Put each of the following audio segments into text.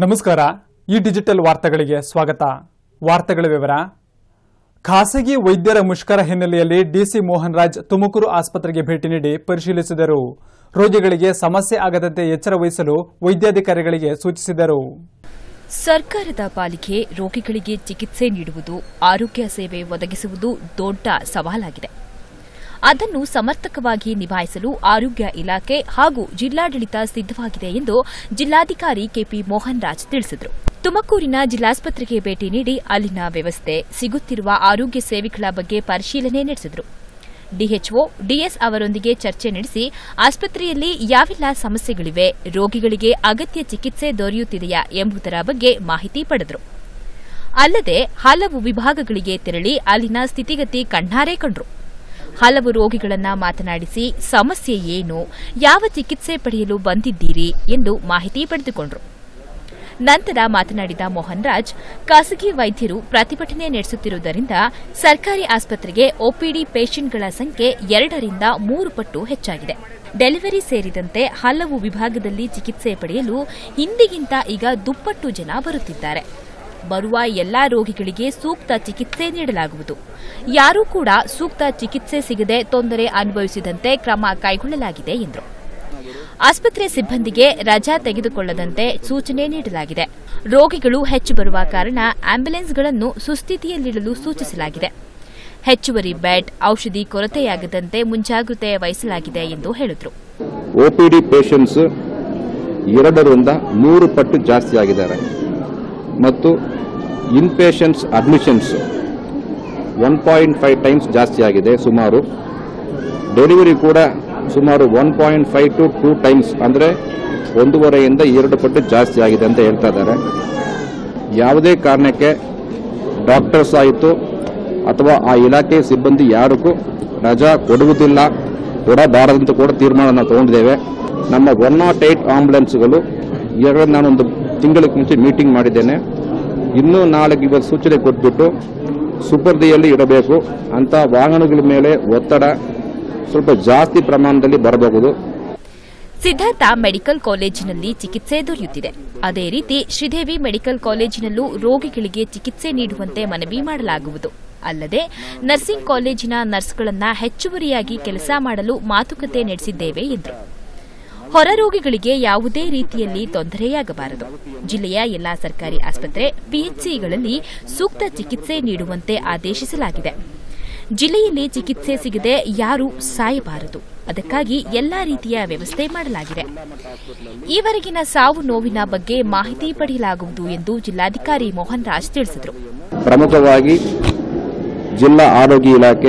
ನಮಸ್ಕಾರ ಈ ಡಿಜಿಟಲ್ ವಾರ್ತೆಗಳಿಗೆ ಸ್ವಾಗತ ವಾರ್ತೆಗಳ ವಿವರ ಖಾಸಗಿ ವೈದ್ಯರ ಮುಷ್ಕರ ಹಿನ್ನೆಲೆಯಲ್ಲಿ ಡಿಸಿ ಮೋಹನ್ ರಾಜ್ ತುಮಕೂರು ಆಸ್ಪತ್ರೆಗೆ ಭೇಟಿ ನೀಡಿ ಪರಿಶೀಲಿಸಿದರು ರೋಗಿಗಳಿಗೆ ಸಮಸ್ಯೆ ಆಗದಂತೆ ಎಚ್ಚರ ವಹಿಸಲು ವೈದ್ಯಾಧಿಕಾರಿಗಳಿಗೆ ಸೂಚಿಸಿದರು ಸರ್ಕಾರದ ಪಾಲಿಕೆ ರೋಗಿಗಳಿಗೆ ಚಿಕಿತ್ಸೆ ನೀಡುವುದು ಆರೋಗ್ಯ ಸೇವೆ ಒದಗಿಸುವುದು ದೊಡ್ಡ ಸವಾಲಾಗಿದೆ ಅದನ್ನು ಸಮರ್ಥಕವಾಗಿ ನಿಭಾಯಿಸಲು ಆರೋಗ್ಯ ಇಲಾಖೆ ಹಾಗೂ ಜಿಲ್ಲಾಡಳಿತ ಸಿದ್ದವಾಗಿದೆ ಎಂದು ಜಿಲ್ಲಾಧಿಕಾರಿ ಕೆಪಿ ಮೋಹನ್ ರಾಜ್ ತಿಳಿಸಿದರು ತುಮಕೂರಿನ ಜಿಲ್ಲಾಸ್ಪತ್ರೆಗೆ ಭೇಟಿ ನೀಡಿ ಅಲ್ಲಿನ ವ್ಯವಸ್ಥೆ ಸಿಗುತ್ತಿರುವ ಆರೋಗ್ಯ ಸೇವೆಗಳ ಬಗ್ಗೆ ಪರಿಶೀಲನೆ ನಡೆಸಿದರು ಡಿಎಚ್ಒ ಡಿಎಸ್ ಅವರೊಂದಿಗೆ ಚರ್ಚೆ ನಡೆಸಿ ಆಸ್ಪತ್ರೆಯಲ್ಲಿ ಯಾವೆಲ್ಲ ಸಮಸ್ಯೆಗಳಿವೆ ರೋಗಿಗಳಿಗೆ ಅಗತ್ಯ ಚಿಕಿತ್ಸೆ ದೊರೆಯುತ್ತಿದೆಯಾ ಎಂಬುದರ ಬಗ್ಗೆ ಮಾಹಿತಿ ಪಡೆದರು ಅಲ್ಲದೆ ಹಲವು ವಿಭಾಗಗಳಿಗೆ ತೆರಳಿ ಅಲ್ಲಿನ ಸ್ಥಿತಿಗತಿ ಕಣ್ಣಾರೆ ಕಂಡ್ರು ಹಲವು ರೋಗಿಗಳನ್ನ ಮಾತನಾಡಿಸಿ ಸಮಸ್ಯೆ ಏನು ಯಾವ ಚಿಕಿತ್ಸೆ ಪಡೆಯಲು ಬಂದಿದ್ದೀರಿ ಎಂದು ಮಾಹಿತಿ ಪಡೆದುಕೊಂಡರು ನಂತರ ಮಾತನಾಡಿದ ಮೋಹನ್ ರಾಜ್ ಖಾಸಗಿ ವೈದ್ಯರು ಪ್ರತಿಭಟನೆ ನಡೆಸುತ್ತಿರುವುದರಿಂದ ಸರ್ಕಾರಿ ಆಸ್ಪತ್ರೆಗೆ ಒಪಿಡಿ ಪೇಷಂಟ್ಗಳ ಸಂಖ್ಯೆ ಎರಡರಿಂದ ಮೂರು ಪಟ್ಟು ಹೆಚ್ಚಾಗಿದೆ ಡೆಲಿವರಿ ಸೇರಿದಂತೆ ಹಲವು ವಿಭಾಗದಲ್ಲಿ ಚಿಕಿತ್ಸೆ ಪಡೆಯಲು ಹಿಂದಿಗಿಂತ ಈಗ ದುಪ್ಪಟ್ಟು ಜನ ಬರುತ್ತಿದ್ದಾರೆ ಬರುವ ಎಲ್ಲಾ ರೋಗಿಗಳಿಗೆ ಸೂಕ್ತ ಚಿಕಿತ್ಸೆ ನೀಡಲಾಗುವುದು ಯಾರೂ ಕೂಡ ಸೂಕ್ತ ಚಿಕಿತ್ಸೆ ಸಿಗದೆ ತೊಂದರೆ ಅನುಭವಿಸಿದಂತೆ ಕ್ರಮ ಕೈಗೊಳ್ಳಲಾಗಿದೆ ಎಂದರು ಆಸ್ಪತ್ರೆ ಸಿಬ್ಬಂದಿಗೆ ರಜಾ ತೆಗೆದುಕೊಳ್ಳದಂತೆ ಸೂಚನೆ ನೀಡಲಾಗಿದೆ ರೋಗಿಗಳು ಹೆಚ್ಚು ಬರುವ ಕಾರಣ ಆಂಬ್ಯುಲೆನ್ಸ್ಗಳನ್ನು ಸುಸ್ಥಿತಿಯಲ್ಲಿಡಲು ಸೂಚಿಸಲಾಗಿದೆ ಹೆಚ್ಚುವರಿ ಬೆಡ್ ಔಷಧಿ ಕೊರತೆಯಾಗದಂತೆ ಮುಂಜಾಗ್ರತೆ ವಹಿಸಲಾಗಿದೆ ಎಂದು ಹೇಳಿದರು ಒಪಿಡಿ ಪೇಷಂಟ್ಸ್ ಎರಡರಿಂದ ಮೂರು ಪಟ್ಟು ಜಾಸ್ತಿ ಆಗಿದ್ದಾರೆ ಮತ್ತು inpatients admissions one point five times ಜಾಸ್ತಿ ಆಗಿದೆ ಸುಮಾರು ಡೆಲಿವರಿ ಕೂಡ ಸುಮಾರು one point five to two times ಅಂದರೆ ಒಂದೂವರೆಯಿಂದ ಎರಡು ಪಟ್ಟು ಜಾಸ್ತಿ ಆಗಿದೆ ಅಂತ ಹೇಳ್ತಾ ಇದ್ದಾರೆ ಯಾವುದೇ ಕಾರಣಕ್ಕೆ ಡಾಕ್ಟರ್ಸ್ ಆಯಿತು ಅಥವಾ ಆ ಇಲಾಖೆ ಸಿಬ್ಬಂದಿ ಯಾರಿಗೂ ರಜಾ ಕೊಡುವುದಿಲ್ಲ ಕೊಡಬಾರದಂತ ಕೂಡ ತೀರ್ಮಾನ ನಾವು ತಗೊಂಡಿದ್ದೇವೆ ನಮ್ಮ ಒನ್ ನಾಟ್ ಏಟ್ ಆಂಬುಲೆನ್ಸ್ಗಳು ಎರಡು ನಾನೊಂದು ತಿಂಗಳ ಮುಂಚೆ ಮೀಟಿಂಗ್ ಮಾಡಿದ್ದೇನೆ ಇನ್ನೂ ನಾಳೆ ಇವತ್ತು ಸೂಚನೆ ಕೊಟ್ಬಿಟ್ಟು ಸುಪರ್ದಿಯಲ್ಲಿ ಇಡಬೇಕು ಅಂತ ವಾಹನಗಳ ಮೇಲೆ ಒತ್ತಡ ಸ್ವಲ್ಪ ಜಾಸ್ತಿ ಪ್ರಮಾಣದಲ್ಲಿ ಬರಬಹುದು ಸಿದ್ಧಾರ್ಥ ಮೆಡಿಕಲ್ ಕಾಲೇಜಿನಲ್ಲಿ ಚಿಕಿತ್ಸೆ ದೊರೆಯುತ್ತಿದೆ ಅದೇ ರೀತಿ ಶ್ರೀದೇವಿ ಮೆಡಿಕಲ್ ಕಾಲೇಜಿನಲ್ಲೂ ರೋಗಿಗಳಿಗೆ ಚಿಕಿತ್ಸೆ ನೀಡುವಂತೆ ಮನವಿ ಮಾಡಲಾಗುವುದು ಅಲ್ಲದೆ ನರ್ಸಿಂಗ್ ಕಾಲೇಜಿನ ನರ್ಸ್ಗಳನ್ನ ಹೆಚ್ಚುವರಿಯಾಗಿ ಕೆಲಸ ಮಾಡಲು ಮಾತುಕತೆ ನಡೆಸಿದ್ದೇವೆ ಎಂದರು ಹೊರ ರೋಗಿಗಳಿಗೆ ಯಾವುದೇ ರೀತಿಯಲ್ಲಿ ತೊಂದರೆಯಾಗಬಾರದು ಜಿಲ್ಲೆಯ ಎಲ್ಲಾ ಸರ್ಕಾರಿ ಆಸ್ಪತ್ರೆ ಪಿಎಚ್ಸಿಗಳಲ್ಲಿ ಸೂಕ್ತ ಚಿಕಿತ್ಸೆ ನೀಡುವಂತೆ ಆದೇಶಿಸಲಾಗಿದೆ ಜಿಲ್ಲೆಯಲ್ಲಿ ಚಿಕಿತ್ಸೆ ಸಿಗದೆ ಯಾರೂ ಸಾಯಬಾರದು ಅದಕ್ಕಾಗಿ ಎಲ್ಲಾ ರೀತಿಯ ವ್ಯವಸ್ಥೆ ಮಾಡಲಾಗಿದೆ ಈವರೆಗಿನ ಸಾವು ನೋವಿನ ಬಗ್ಗೆ ಮಾಹಿತಿ ಪಡೆಯಲಾಗುವುದು ಎಂದು ಜಿಲ್ಲಾಧಿಕಾರಿ ಮೋಹನ್ ರಾಜ್ ತಿಳಿಸಿದರು ಪ್ರಮುಖವಾಗಿ ಜಿಲ್ಲಾ ಆರೋಗ್ಯ ಇಲಾಖೆ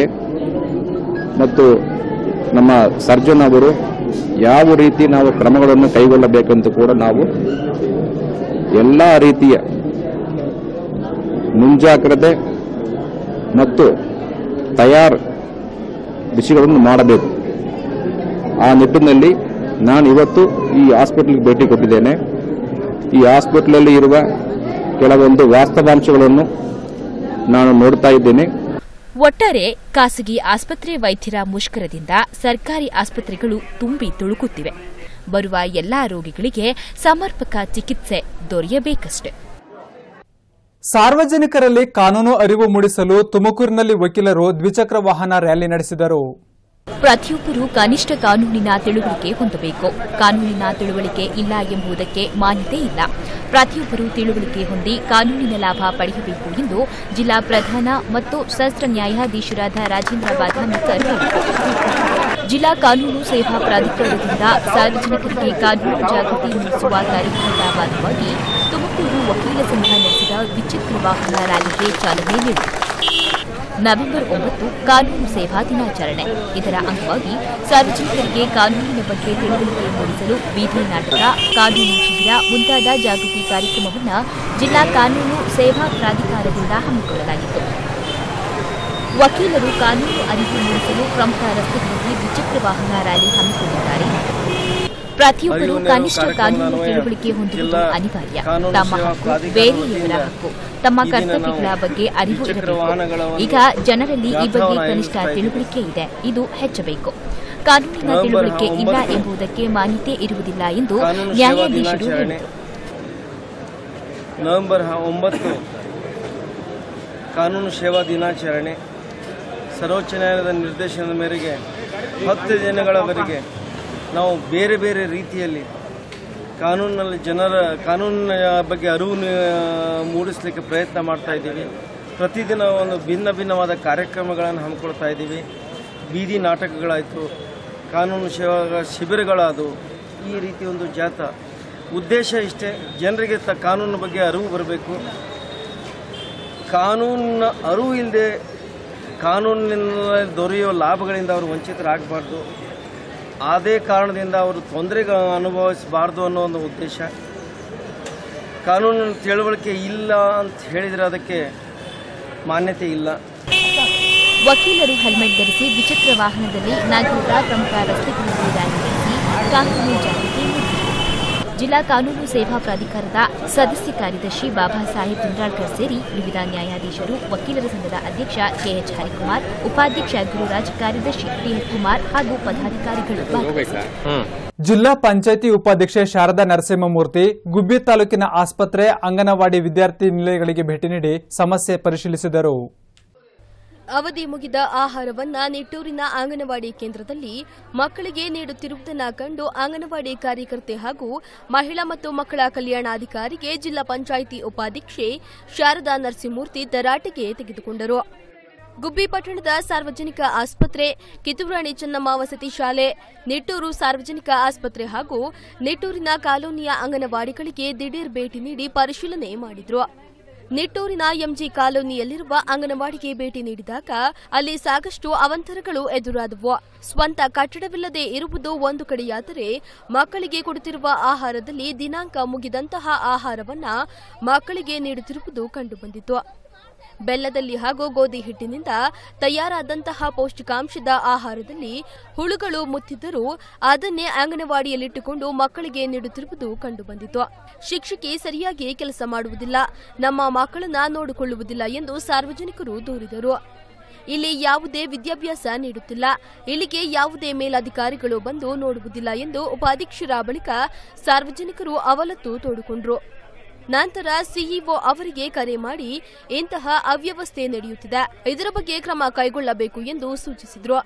ಮತ್ತು ನಮ್ಮ ಸರ್ಜನ್ ಅವರು ಯಾವ ರೀತಿ ನಾವು ಕ್ರಮಗಳನ್ನು ಕೈಗೊಳ್ಳಬೇಕಂತ ಕೂಡ ನಾವು ಎಲ್ಲ ರೀತಿಯ ಮುಂಜಾಗ್ರತೆ ಮತ್ತು ತಯಾರ್ ವಿಷಯಗಳನ್ನು ಮಾಡಬೇಕು ಆ ನಿಟ್ಟಿನಲ್ಲಿ ನಾನು ಇವತ್ತು ಈ ಹಾಸ್ಪಿಟಲ್ಗೆ ಭೇಟಿ ಕೊಟ್ಟಿದ್ದೇನೆ ಈ ಹಾಸ್ಪಿಟಲಲ್ಲಿ ಇರುವ ಕೆಲವೊಂದು ವಾಸ್ತವಾಂಶಗಳನ್ನು ನಾನು ನೋಡ್ತಾ ಇದ್ದೇನೆ ಒಟ್ಟಾರೆ ಖಾಸಗಿ ಆಸ್ಪತ್ರೆ ವೈದ್ಯರ ಮುಷ್ಕರದಿಂದ ಸರ್ಕಾರಿ ಆಸ್ಪತ್ರೆಗಳು ತುಂಬಿ ತುಳುಕುತ್ತಿವೆ ಬರುವ ಎಲ್ಲಾ ರೋಗಿಗಳಿಗೆ ಸಮರ್ಪಕ ಚಿಕಿತ್ಸೆ ದೊರೆಯಬೇಕಷ್ಟೆ ಸಾರ್ವಜನಿಕರಲ್ಲಿ ಕಾನೂನು ಅರಿವು ಮೂಡಿಸಲು ತುಮಕೂರಿನಲ್ಲಿ ವಕೀಲರು ದ್ವಿಚಕ್ರ ವಾಹನ ರ್ಯಾಲಿ ನಡೆಸಿದರು ಪ್ರತಿಯೊಬ್ಬರೂ ಕನಿಷ್ಠ ಕಾನೂನಿನ ತಿಳುವಳಿಕೆ ಹೊಂದಬೇಕು ಕಾನೂನಿನ ತಿಳುವಳಿಕೆ ಇಲ್ಲ ಎಂಬುದಕ್ಕೆ ಮಾನ್ಯತೆ ಇಲ್ಲ ಪ್ರತಿಯೊಬ್ಬರೂ ತಿಳುವಳಿಕೆ ಹೊಂದಿ ಕಾನೂನಿನ ಲಾಭ ಪಡೆಯಬೇಕು ಎಂದು ಜಿಲ್ಲಾ ಪ್ರಧಾನ ಮತ್ತು ಸತ್ರ ನ್ಯಾಯಾಧೀಶರಾದ ರಾಜೇಂದ್ರ ಬಾದಾಮಿಕರ್ ಹೇಳಿದರು ಜಿಲ್ಲಾ ಕಾನೂನು ಸೇವಾ ಪ್ರಾಧಿಕಾರದಿಂದ ಸಾರ್ವಜನಿಕರಿಗೆ ಕಾನೂನು ಜಾಗೃತಿ ಮೂಡಿಸುವ ಕಾರ್ಯಕ್ರಮದ ಭಾಗವಾಗಿ ತುಮಕೂರು ವಕೀಲ ಸಂಘ ನಡೆಸಿದ ದ್ವಿಚಕ್ರ ವಾಹನ ರ್ಯಾಲಿಗೆ ಚಾಲನೆ ನೀಡಿತು ನವೆಂಬರ್ ಒಂಬತ್ತು ಕಾನೂನು ಸೇವಾ ದಿನಾಚರಣೆ ಇದರ ಅಂಗವಾಗಿ ಸಾರ್ವಜನಿಕರಿಗೆ ಕಾನೂನಿನ ಬಗ್ಗೆ ತಿಳುವಳಿಕೆ ಮೂಡಿಸಲು ಬೀದಿ ನಾಟಕ ಕಾನೂನು ಶಿಬಿರ ಮುಂತಾದ ಜಾಗೃತಿ ಕಾರ್ಯಕ್ರಮವನ್ನು ಜಿಲ್ಲಾ ಕಾನೂನು ಸೇವಾ ಪ್ರಾಧಿಕಾರದಿಂದ ಹಮ್ಮಿಕೊಳ್ಳಲಾಗಿತ್ತು ವಕೀಲರು ಕಾನೂನು ಅರಿವು ಮೂಡಿಸಲು ಪ್ರಮುಖ ರಸ್ತೆಗಳಲ್ಲಿ ದ್ವಿಚಕ್ರ ವಾಹನ ರ್ಯಾಲಿ ಹಮ್ಮಿಕೊಂಡಿದ್ದಾರೆ ಪ್ರತಿಯೊಬ್ಬರು ಕನಿಷ್ಠ ಕಾನೂನು ತಿಳುವಳಿಕೆ ಹೊಂದುವುದು ಅನಿವಾರ್ಯ ತಮ್ಮ ಹಕ್ಕು ಬೇರೆಯವರ ಹಕ್ಕು ತಮ್ಮ ಕರ್ತವ್ಯಗಳ ಬಗ್ಗೆ ಅರಿವು ಇರಬೇಕು ಈಗ ಜನರಲ್ಲಿ ಈ ಬಗ್ಗೆ ಕನಿಷ್ಠ ತಿಳುವಳಿಕೆ ಇದೆ ಇದು ಹೆಚ್ಚಬೇಕು ಕಾನೂನಿನ ತಿಳುವಳಿಕೆ ಇಲ್ಲ ಎಂಬುದಕ್ಕೆ ಮಾನ್ಯತೆ ಇರುವುದಿಲ್ಲ ಎಂದು ನ್ಯಾಯಾಧೀಶರು ಹೇಳಿದರು ನವೆಂಬರ್ ಹ- ಒಂಬತ್ತು ಕಾನೂನು ಸೇವಾ ದಿನಾಚರಣೆ ಸರ್ವೋಚ್ಚ ನ್ಯಾಯಾಲಯದ ನಿರ್ದೇಶನದ ಮೇರೆಗೆ ಹತ್ತು ದಿನಗಳವರೆಗೆ ನಾವು ಬೇರೆ ಬೇರೆ ರೀತಿಯಲ್ಲಿ ಕಾನೂನಿನಲ್ಲಿ ಜನರ ಕಾನೂನಿನ ಬಗ್ಗೆ ಅರಿವು ನಿ- ಮೂಡಿಸಲಿಕ್ಕೆ ಪ್ರಯತ್ನ ಮಾಡ್ತಾ ಇದ್ದೀವಿ ಪ್ರತಿದಿನ ಒಂದು ಭಿನ್ನ ಭಿನ್ನವಾದ ಕಾರ್ಯಕ್ರಮಗಳನ್ನು ಹಮ್ಮಿಕೊಳ್ತಾ ಇದ್ದೀವಿ ಬೀದಿ ನಾಟಕಗಳಾಯಿತು ಕಾನೂನು ಸೇವಾ ಶಿಬಿರಗಳಾದವು ಈ ರೀತಿ ಒಂದು ಜಾಥಾ ಉದ್ದೇಶ ಇಷ್ಟೇ ಜನರಿಗೆ ತ ಕಾನೂನು ಬಗ್ಗೆ ಅರಿವು ಬರಬೇಕು ಕಾನೂನಿನ ಅರಿವು ಇಲ್ಲದೆ ಕಾನೂನಿನಿಂದ ದೊರೆಯುವ ಲಾಭಗಳಿಂದ ಅವರು ವಂಚಿತರಾಗಬಾರ್ದು ಅದೇ ಕಾರಣದಿಂದ ಅವರು ತೊಂದರೆಗೆ ಅನುಭವಿಸಬಾರ್ದು ಅನ್ನೋ ಒಂದು ಉದ್ದೇಶ ಕಾನೂನಿನ ತಿಳುವಳಿಕೆ ಇಲ್ಲ ಅಂತ ಹೇಳಿದರೆ ಅದಕ್ಕೆ ಮಾನ್ಯತೆ ಇಲ್ಲ ವಕೀಲರು ಹೆಲ್ಮೆಟ್ ಧರಿಸಿ ದ್ವಿಚಕ್ರ ವಾಹನದಲ್ಲಿ ನಗರದ ಪ್ರಮುಖ ರಸ್ತೆಗಳಲ್ಲಿ ರ್ಯಾಲಿ ನಡೆಸಿ ಕಾನೂನು ಜಾಗೃತಿ ಮೂಡಿಸಿದರು ಜಿಲ್ಲಾ ಕಾನೂನು ಸೇವಾ ಪ್ರಾಧಿಕಾರದ ಸದಸ್ಯ ಕಾರ್ಯದರ್ಶಿ ಬಾಬಾ ಸಾಹೇಬ್ ದುಂಡ್ರಾಳ್ಕರ್ ಸೇರಿ ವಿವಿಧ ನ್ಯಾಯಾಧೀಶರು ವಕೀಲರ ಸಂಘದ ಅಧ್ಯಕ್ಷ ಕೆಎಚ್ ಹರಿಕುಮಾರ್ ಉಪಾಧ್ಯಕ್ಷ ಗುರುರಾಜ್ ಕಾರ್ಯದರ್ಶಿ ಟಿಎಲ್ ಕುಮಾರ್ ಹಾಗೂ ಪದಾಧಿಕಾರಿಗಳು ಭಾಗವಹಿಸಿದ್ದರು ಜಿಲ್ಲಾ ಪಂಚಾಯಿತಿ ಉಪಾಧ್ಯಕ್ಷೆ ಶಾರದಾ ನರಸಿಂಹಮೂರ್ತಿ ಗುಬ್ಬಿ ತಾಲೂಕಿನ ಆಸ್ಪತ್ರೆ ಅಂಗನವಾಡಿ ವಿದ್ಯಾರ್ಥಿ ನಿಲಯಗಳಿಗೆ ಭೇಟಿ ನೀಡಿ ಸಮಸ್ಯೆ ಪರಿಶೀಲಿಸಿದರು ಅವಧಿ ಮುಗಿದ ಆಹಾರವನ್ನ ನಿಟ್ಟೂರಿನ ಅಂಗನವಾಡಿ ಕೇಂದ್ರದಲ್ಲಿ ಮಕ್ಕಳಿಗೆ ನೀಡುತ್ತಿರುವುದನ್ನ ಕಂಡು ಅಂಗನವಾಡಿ ಕಾರ್ಯಕರ್ತೆ ಹಾಗೂ ಮಹಿಳಾ ಮತ್ತು ಮಕ್ಕಳ ಕಲ್ಯಾಣಾಧಿಕಾರಿಗೆ ಜಿಲ್ಲಾ ಪಂಚಾಯಿತಿ ಉಪಾಧ್ಯಕ್ಷೆ ಶಾರದಾ ನರಸಿಂಹಮೂರ್ತಿ ತರಾಟೆಗೆ ತೆಗೆದುಕೊಂಡರು ಗುಬ್ಬಿ ಪಟ್ಟಣದ ಸಾರ್ವಜನಿಕ ಆಸ್ಪತ್ರೆ ಕಿತ್ತೂರಾಣಿ ಚೆನ್ನಮ್ಮ ವಸತಿ ಶಾಲೆ ನಿಟ್ಟೂರು ಸಾರ್ವಜನಿಕ ಆಸ್ಪತ್ರೆ ಹಾಗೂ ನಿಟ್ಟೂರಿನ ಕಾಲೋನಿಯ ಅಂಗನವಾಡಿಗಳಿಗೆ ದಿಢೀರ್ ಭೇಟಿ ನೀಡಿ ಪರಿಶೀಲನೆ ಮಾಡಿದ್ರು ನಿಟ್ಟೂರಿನ ಎಂಜಿ ಕಾಲೋನಿಯಲ್ಲಿರುವ ಅಂಗನವಾಡಿಗೆ ಭೇಟಿ ನೀಡಿದಾಗ ಅಲ್ಲಿ ಸಾಕಷ್ಟು ಅವಂತರಗಳು ಎದುರಾದವು ಸ್ವಂತ ಕಟ್ಟಡವಿಲ್ಲದೆ ಇರುವುದು ಒಂದು ಕಡೆಯಾದರೆ ಮಕ್ಕಳಿಗೆ ಕೊಡುತ್ತಿರುವ ಆಹಾರದಲ್ಲಿ ದಿನಾಂಕ ಮುಗಿದಂತಹ ಆಹಾರವನ್ನ ಮಕ್ಕಳಿಗೆ ನೀಡುತ್ತಿರುವುದು ಕಂಡುಬಂದಿತು ಬೆಲ್ಲದಲ್ಲಿ ಹಾಗೂ ಗೋಧಿ ಹಿಟ್ಟಿನಿಂದ ತಯಾರಾದಂತಹ ಪೌಷ್ಟಿಕಾಂಶದ ಆಹಾರದಲ್ಲಿ ಹುಳುಗಳು ಮುತ್ತಿದ್ದರೂ ಅದನ್ನೇ ಅಂಗನವಾಡಿಯಲ್ಲಿಟ್ಟುಕೊಂಡು ಮಕ್ಕಳಿಗೆ ನೀಡುತ್ತಿರುವುದು ಕಂಡುಬಂದಿತು ಶಿಕ್ಷಕಿ ಸರಿಯಾಗಿ ಕೆಲಸ ಮಾಡುವುದಿಲ್ಲ ನಮ್ಮ ಮಕ್ಕಳನ್ನ ನೋಡಿಕೊಳ್ಳುವುದಿಲ್ಲ ಎಂದು ಸಾರ್ವಜನಿಕರು ದೂರಿದರು ಇಲ್ಲಿ ಯಾವುದೇ ವಿದ್ಯಾಭ್ಯಾಸ ನೀಡುತ್ತಿಲ್ಲ ಇಲ್ಲಿಗೆ ಯಾವುದೇ ಮೇಲಧಿಕಾರಿಗಳು ಬಂದು ನೋಡುವುದಿಲ್ಲ ಎಂದು ಉಪಾಧ್ಯಕ್ಷರ ಬಳಿಕ ಸಾರ್ವಜನಿಕರು ಅವಲತ್ತು ತೋಡಿಕೊಂಡ್ರು ನಂತರ ಸಿಇಒ ಅವರಿಗೆ ಕರೆ ಮಾಡಿ ಇಂತಹ ಅವ್ಯವಸ್ಥೆ ನಡೆಯುತ್ತಿದೆ ಇದರ ಬಗ್ಗೆ ಕ್ರಮ ಕೈಗೊಳ್ಳಬೇಕು ಎಂದು ಸೂಚಿಸಿದ್ರು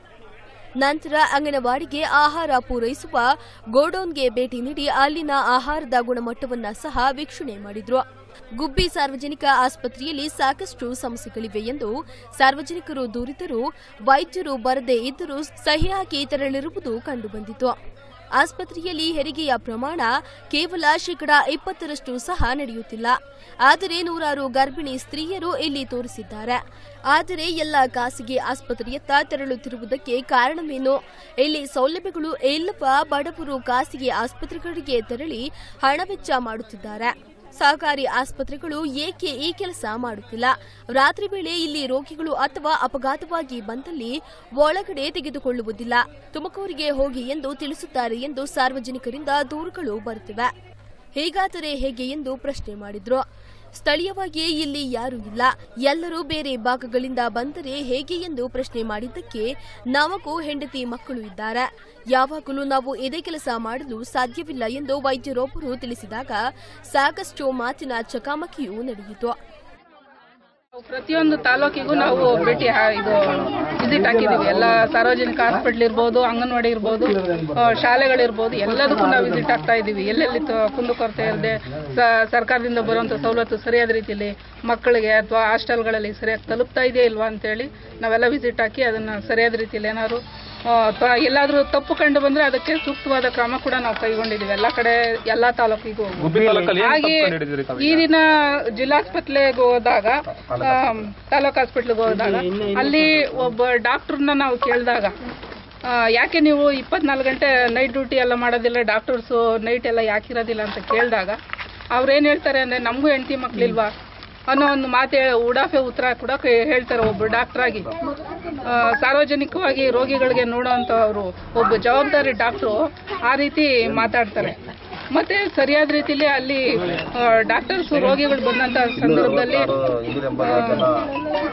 ನಂತರ ಅಂಗನವಾಡಿಗೆ ಆಹಾರ ಪೂರೈಸುವ ಗೋಡೌನ್ಗೆ ಭೇಟಿ ನೀಡಿ ಅಲ್ಲಿನ ಆಹಾರದ ಗುಣಮಟ್ಟವನ್ನ ಸಹ ವೀಕ್ಷಣೆ ಮಾಡಿದ್ರು ಗುಬ್ಬಿ ಸಾರ್ವಜನಿಕ ಆಸ್ಪತ್ರೆಯಲ್ಲಿ ಸಾಕಷ್ಟು ಸಮಸ್ಯೆಗಳಿವೆ ಎಂದು ಸಾರ್ವಜನಿಕರು ದೂರಿದರೂ ವೈದ್ಯರು ಬರದೇ ಇದ್ದರೂ ಸಹಿ ಹಾಕಿ ತೆರಳಿರುವುದು ಕಂಡುಬಂದಿತು ಆಸ್ಪತ್ರೆಯಲ್ಲಿ ಹೆರಿಗೆಯ ಪ್ರಮಾಣ ಕೇವಲ ಶೇಕಡಾ ಇಪ್ಪತ್ತರಷ್ಟು ಸಹ ನಡೆಯುತ್ತಿಲ್ಲ ಆದರೆ ನೂರಾರು ಗರ್ಭಿಣಿ ಸ್ತ್ರೀಯರು ಇಲ್ಲಿ ತೋರಿಸಿದ್ದಾರೆ ಆದರೆ ಎಲ್ಲ ಖಾಸಗಿ ಆಸ್ಪತ್ರೆಯತ್ತ ತೆರಳುತ್ತಿರುವುದಕ್ಕೆ ಕಾರಣವೇನು ಇಲ್ಲಿ ಸೌಲಭ್ಯಗಳು ಇಲ್ಲವ ಬಡವರು ಖಾಸಗಿ ಆಸ್ಪತ್ರೆಗಳಿಗೆ ತೆರಳಿ ಹಣ ವೆಚ್ಚ ಮಾಡುತ್ತಿದ್ದಾರೆ ಸಹಕಾರಿ ಆಸ್ಪತ್ರೆಗಳು ಏಕೆ ಈ ಕೆಲಸ ಮಾಡುತ್ತಿಲ್ಲ ರಾತ್ರಿ ವೇಳೆ ಇಲ್ಲಿ ರೋಗಿಗಳು ಅಥವಾ ಅಪಘಾತವಾಗಿ ಬಂದಲ್ಲಿ ಒಳಗಡೆ ತೆಗೆದುಕೊಳ್ಳುವುದಿಲ್ಲ ತುಮಕೂರಿಗೆ ಹೋಗಿ ಎಂದು ತಿಳಿಸುತ್ತಾರೆ ಎಂದು ಸಾರ್ವಜನಿಕರಿಂದ ದೂರುಗಳು ಬರುತ್ತಿವೆ ಹೀಗಾದರೆ ಹೇಗೆ ಎಂದು ಪ್ರಶ್ನೆ ಮಾಡಿದ್ರು ಸ್ಥಳೀಯವಾಗಿ ಇಲ್ಲಿ ಯಾರೂ ಇಲ್ಲ ಎಲ್ಲರೂ ಬೇರೆ ಭಾಗಗಳಿಂದ ಬಂದರೆ ಹೇಗೆ ಎಂದು ಪ್ರಶ್ನೆ ಮಾಡಿದ್ದಕ್ಕೆ ನಮಗೂ ಹೆಂಡತಿ ಮಕ್ಕಳು ಇದ್ದಾರೆ ಯಾವಾಗಲೂ ನಾವು ಇದೇ ಕೆಲಸ ಮಾಡಲು ಸಾಧ್ಯವಿಲ್ಲ ಎಂದು ವೈದ್ಯರೊಬ್ಬರು ತಿಳಿಸಿದಾಗ ಸಾಕಷ್ಟು ಮಾತಿನ ಚಕಾಮಕಿಯೂ ನಡೆಯಿತು ಪ್ರತಿಯೊಂದು ತಾಲೂಕಿಗೂ ನಾವು ಭೇಟಿ ಹಾ- ಇದು ವಿಸಿಟ್ ಹಾಕಿದೀವಿ ಎಲ್ಲ ಸಾರ್ವಜನಿಕ ಹಾಸ್ಪಿಟ್ಲ್ ಇರ್ಬೋದು ಅಂಗನವಾಡಿ ಇರ್ಬೋದು ಆ, ಶಾಲೆಗಳಿರ್ಬೋದು ಎಲ್ಲದಕ್ಕೂ ನಾವು ವಿಸಿಟ್ ಆಗ್ತಾ ಇದ್ದೀವಿ ಎಲ್ಲೆಲ್ಲಿ ತ- ಕುಂದುಕೊರತೆ ಇರದೆ ಸರ್ಕಾರದಿಂದ ಬರುವಂಥ ಸವಲತ್ತು ಸರಿಯಾದ ರೀತಿಯಲ್ಲಿ ಮಕ್ಕಳಿಗೆ ಅಥವಾ ಹಾಸ್ಟೆಲ್ಗಳಲ್ಲಿ ಸರಿಯಾಗಿ ತಲುಪ್ತಾ ಇದೆಯಾ ಇಲ್ವಾ ಅಂತೇಳಿ ನಾವೆಲ್ಲ ವಿಸಿಟ್ ಹಾಕಿ ಅದನ್ನು ಸರಿಯಾದ ರೀತಿಯಲ್ಲಿ ಏನಾದ್ರು ಆ, ತ- ಎಲ್ಲಾದ್ರೂ ತಪ್ಪು ಕಂಡು ಬಂದ್ರೆ ಅದಕ್ಕೆ ಸೂಕ್ತವಾದ ಕ್ರಮ ಕೂಡ ನಾವು ಕೈಗೊಂಡಿದ್ದೀವಿ ಎಲ್ಲ ಕಡೆ ಎಲ್ಲಾ ತಾಲೂಕಿಗೂ ಹಾಗೆ ಈ ದಿನ ಜಿಲ್ಲಾಸ್ಪತ್ರೆಗೆ ಹೋದಾಗ ಆಮ್, ತಾಲೂಕ್ ಹಾಸ್ಪಿಟ್ಲಿಗೆ ಹೋದಾಗ ಅಲ್ಲಿ ಒಬ್ಬ ಡಾಕ್ಟರ್ನ ನಾವು ಕೇಳಿದಾಗ ಆ, ಯಾಕೆ ನೀವು ಇಪ್ಪತ್ನಾಲ್ಕು ಗಂಟೆ ನೈಟ್ ಡ್ಯೂಟಿ ಎಲ್ಲ ಮಾಡೋದಿಲ್ಲ ಡಾಕ್ಟರ್ಸು ನೈಟ್ ಎಲ್ಲ ಯಾಕಿರೋದಿಲ್ಲ ಅಂತ ಕೇಳಿದಾಗ ಅವ್ರೇನು ಹೇಳ್ತಾರೆ ಅಂದರೆ ನಮಗೂ ಹೆಂಡತಿ ಮಕ್ಳಿಲ್ವಾ ಅನ್ನೋ ಒಂದು ಮಾತು ಉಡಾಫೆ ಉತ್ತರ ಕೂಡ ಕ- ಹೇಳ್ತಾರೆ ಒಬ್ಬ ಡಾಕ್ಟರ್ ಆಗಿ ಆ, ಸಾರ್ವಜನಿಕವಾಗಿ ರೋಗಿಗಳಿಗೆ ನೋಡೋವಂಥವ್ರು ಒಬ್ಬ ಜವಾಬ್ದಾರಿ ಡಾಕ್ಟ್ರು ಆ ರೀತಿ ಮಾತಾಡ್ತಾರೆ ಮತ್ತೆ ಸರಿಯಾದ ರೀತಿಯಲ್ಲಿ ಅಲ್ಲಿ ಡಾಕ್ಟರ್ಸ್ ರೋಗಿಗಳು ಬಂದಂತ ಸಂದರ್ಭದಲ್ಲಿ ಆ,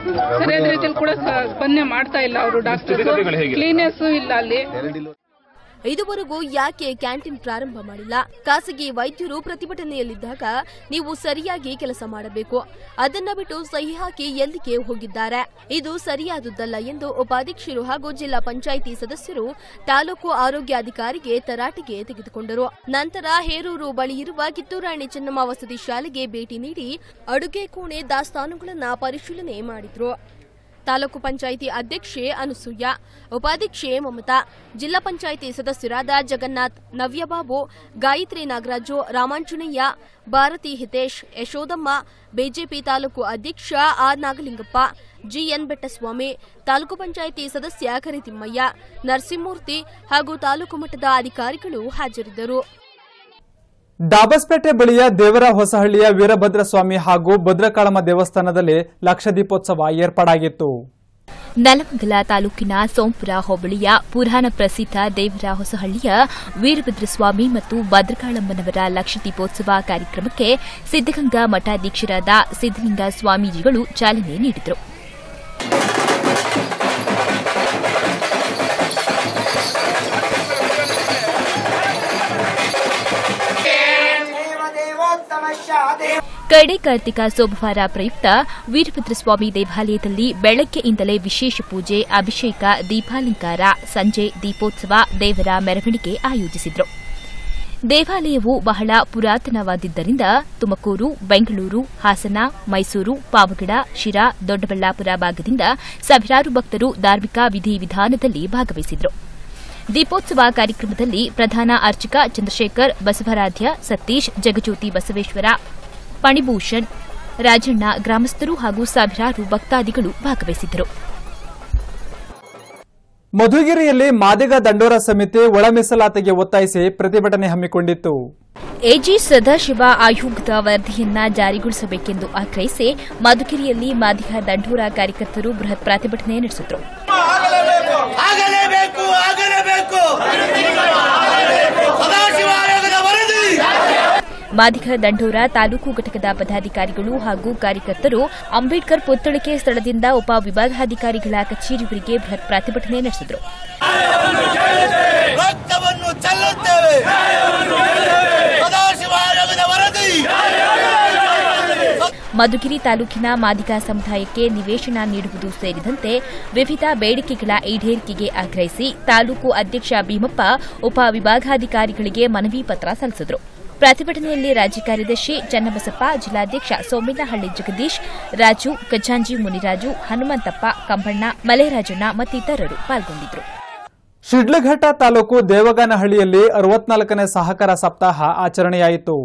ಸರಿಯಾದ ರೀತಿಯಲ್ಲಿ ಕೂಡ ಸ- ಸ್ಪಂದನೆ ಮಾಡ್ತಾ ಇಲ್ಲ ಅವರು ಡಾಕ್ಟರ್ ಕ್ಲೀನೆಸ್ ಇಲ್ಲ ಅಲ್ಲಿ ಇದುವರೆಗೂ ಯಾಕೆ ಕ್ಯಾಂಟೀನ್ ಪ್ರಾರಂಭ ಮಾಡಿಲ್ಲ ಖಾಸಗಿ ವೈದ್ಯರು ಪ್ರತಿಭಟನೆಯಲ್ಲಿದ್ದಾಗ ನೀವು ಸರಿಯಾಗಿ ಕೆಲಸ ಮಾಡಬೇಕು ಅದನ್ನ ಬಿಟ್ಟು ಸಹಿ ಹಾಕಿ ಎಲ್ಲಿಗೆ ಹೋಗಿದ್ದಾರೆ ಇದು ಸರಿಯಾದುದಲ್ಲ ಎಂದು ಉಪಾಧ್ಯಕ್ಷರು ಹಾಗೂ ಜಿಲ್ಲಾ ಪಂಚಾಯಿತಿ ಸದಸ್ಯರು ತಾಲೂಕು ಆರೋಗ್ಯಾಧಿಕಾರಿಗೆ ತರಾಟೆಗೆ ತೆಗೆದುಕೊಂಡರು ನಂತರ ಹೇರೂರು ಬಳಿ ಇರುವ ಕಿತ್ತೂರಾಣಿ ಚೆನ್ನಮ್ಮ ವಸತಿ ಶಾಲೆಗೆ ಭೇಟಿ ನೀಡಿ ಅಡುಗೆ ಕೋಣೆ ದಾಸ್ತಾನುಗಳನ್ನ ಪರಿಶೀಲನೆ ಮಾಡಿದ್ರು ತಾಲೂಕು ಪಂಚಾಯಿತಿ ಅಧ್ಯಕ್ಷೆ ಅನುಸೂಯ ಉಪಾಧ್ಯಕ್ಷೆ ಮಮತಾ ಜಿಲ್ಲಾ ಪಂಚಾಯಿತಿ ಸದಸ್ಯರಾದ ಜಗನ್ನಾಥ್ ನವ್ಯಬಾಬು ಗಾಯತ್ರಿ ನಾಗರಾಜು ರಾಮಾಂಜನೇಯ ಭಾರತಿ ಹಿತೇಶ್ ಯಶೋದಮ್ಮ ಬಿಜೆಪಿ ತಾಲೂಕು ಅಧ್ಯಕ್ಷ ಆರ್ ನಾಗಲಿಂಗಪ್ಪ ಜಿಎನ್ ಬೆಟ್ಟಸ್ವಾಮಿ ತಾಲೂಕು ಪಂಚಾಯಿತಿ ಸದಸ್ಯ ಕರಿತಿಮ್ಮಯ್ಯ ನರಸಿಂಹಮೂರ್ತಿ ಹಾಗೂ ತಾಲೂಕು ಮಟ್ಟದ ಅಧಿಕಾರಿಗಳು ಹಾಜರಿದ್ದರು ಡಾಬಸ್ಪೇಟೆ ಬಳಿಯ ದೇವರ ಹೊಸಹಳ್ಳಿಯ ವೀರಭದ್ರಸ್ವಾಮಿ ಹಾಗೂ ಭದ್ರಕಾಳಮ್ಮ ದೇವಸ್ಥಾನದಲ್ಲಿ ಲಕ್ಷದೀಪೋತ್ಸವ ಏರ್ಪಾಡಾಗಿತ್ತು ನೆಲಮಂಗಲ ತಾಲೂಕಿನ ಸೋಂಪುರ ಹೋಬಳಿಯ ಪುರಾಣ ಪ್ರಸಿದ್ಧ ದೇವರ ಹೊಸಹಳ್ಳಿಯ ವೀರಭದ್ರಸ್ವಾಮಿ ಮತ್ತು ಭದ್ರಕಾಳಮ್ಮನವರ ಲಕ್ಷ ದೀಪೋತ್ಸವ ಕಾರ್ಯಕ್ರಮಕ್ಕೆ ಸಿದ್ದಗಂಗಾ ಮಠಾಧೀಶರಾದ ಸಿದ್ದಲಿಂಗ ಸ್ವಾಮೀಜಿಗಳು ಚಾಲನೆ ನೀಡಿದರು ಕಡೆ ಕಾರ್ತಿಕ ಸೋಮವಾರ ಪ್ರಯುಕ್ತ ವೀರಭದ್ರಸ್ವಾಮಿ ದೇವಾಲಯದಲ್ಲಿ ಬೆಳಗ್ಗೆಯಿಂದಲೇ ವಿಶೇಷ ಪೂಜೆ ಅಭಿಷೇಕ ದೀಪಾಲಂಕಾರ ಸಂಜೆ ದೀಪೋತ್ಸವ ದೇವರ ಮೆರವಣಿಗೆ ಆಯೋಜಿಸಿದ್ರು ದೇವಾಲಯವು ಬಹಳ ಪುರಾತನವಾದಿದ್ದರಿಂದ ತುಮಕೂರು ಬೆಂಗಳೂರು ಹಾಸನ ಮೈಸೂರು ಪಾವಗಡ ಶಿರಾ ದೊಡ್ಡಬಳ್ಳಾಪುರ ಭಾಗದಿಂದ ಸಾವಿರಾರು ಭಕ್ತರು ಧಾರ್ಮಿಕ ವಿಧಿವಿಧಾನದಲ್ಲಿ ಭಾಗವಹಿಸಿದ್ರು ದೀಪೋತ್ಸವ ಕಾರ್ಯಕ್ರಮದಲ್ಲಿ ಪ್ರಧಾನ ಅರ್ಚಕ ಚಂದ್ರಶೇಖರ್ ಬಸವರಾಧ್ಯ ಸತೀಶ್ ಜಗಜ್ಯೋತಿ ಬಸವೇಶ್ವರ ಪಣಿಭೂಷಣ್ ರಾಜಣ್ಣ ಗ್ರಾಮಸ್ಥರು ಹಾಗೂ ಸಾವಿರಾರು ಭಕ್ತಾದಿಗಳು ಭಾಗವಹಿಸಿದ್ದರು ಮಧುಗಿರಿಯಲ್ಲಿ ಮಾದಿಗ ದಂಡೋರ ಸಮಿತಿ ಒಳ ಮೀಸಲಾತಿಗೆ ಒತ್ತಾಯಿಸಿ ಪ್ರತಿಭಟನೆ ಹಮ್ಮಿಕೊಂಡಿತ್ತು ಎಜಿ ಸದಾಶಿವ ಆಯೋಗದ ವರದಿಯನ್ನ ಜಾರಿಗೊಳಿಸಬೇಕೆಂದು ಆಗ್ರಹಿಸಿ ಮಧುಗಿರಿಯಲ್ಲಿ ಮಾದಿಗ ದಂಡೋರ ಕಾರ್ಯಕರ್ತರು ಬೃಹತ್ ಪ್ರತಿಭಟನೆ ನಡೆಸಿದರು ಆಗಲೇಬೇಕು ಆಗಲೇಬೇಕು ಸದಾಶಿವ ಆಯೋಗದ ವರದಿ ಮಾದಿಗ ದಂಡೋರ ತಾಲೂಕು ಘಟಕದ ಪದಾಧಿಕಾರಿಗಳು ಹಾಗೂ ಕಾರ್ಯಕರ್ತರು ಅಂಬೇಡ್ಕರ್ ಪುತ್ಥಳಿಕೆ ಸ್ಥಳದಿಂದ ಉಪ ವಿಭಾಗಾಧಿಕಾರಿಗಳ ಕಚೇರಿವರೆಗೆ ಬೃಹತ್ ಪ್ರತಿಭಟನೆ ನಡೆಸಿದರು ರಕ್ತವನ್ನು ಚೆಲ್ಲುತ್ತೇವೆ ಸದಾಶಿವ ಆಯೋಗದ ವರದಿ ಮಧುಗಿರಿ ತಾಲೂಕಿನ ಮಾದಿಗ ಸಮುದಾಯಕ್ಕೆ ನಿವೇಶನ ನೀಡುವುದು ಸೇರಿದಂತೆ ವಿವಿಧ ಬೇಡಿಕೆಗಳ ಈಡೇರಿಕೆಗೆ ಆಗ್ರಹಿಸಿ ತಾಲೂಕು ಅಧ್ಯಕ್ಷ ಭೀಮಪ್ಪ ಉಪ ವಿಭಾಗಾಧಿಕಾರಿಗಳಿಗೆ ಮನವಿ ಪತ್ರ ಸಲ್ಲಿಸಿದರು ಪ್ರತಿಭಟನೆಯಲ್ಲಿ ರಾಜ್ಯ ಕಾರ್ಯದರ್ಶಿ ಚನ್ನಬಸಪ್ಪ ಜಿಲ್ಲಾಧ್ಯಕ್ಷ ಸೋಮೇನಹಳ್ಳಿ ಜಗದೀಶ್ ರಾಜು ಖಜಾಂಜಿ ಮುನಿರಾಜು ಹನುಮಂತಪ್ಪ ಕಂಬಣ್ಣ ಮಲೆರಾಜಣ್ಣ ಮತ್ತಿತರರು ಪಾಲ್ಗೊಂಡಿದ್ದರು ಶಿಡ್ಲಘಟ್ಟ ತಾಲೂಕು ದೇವಗಾನಹಳ್ಳಿಯಲ್ಲಿ ಅರವತ್ನಾಲ್ಕನೇ ಸಹಕಾರ ಸಪ್ತಾಹ ಆಚರಣೆಯಾಯಿತು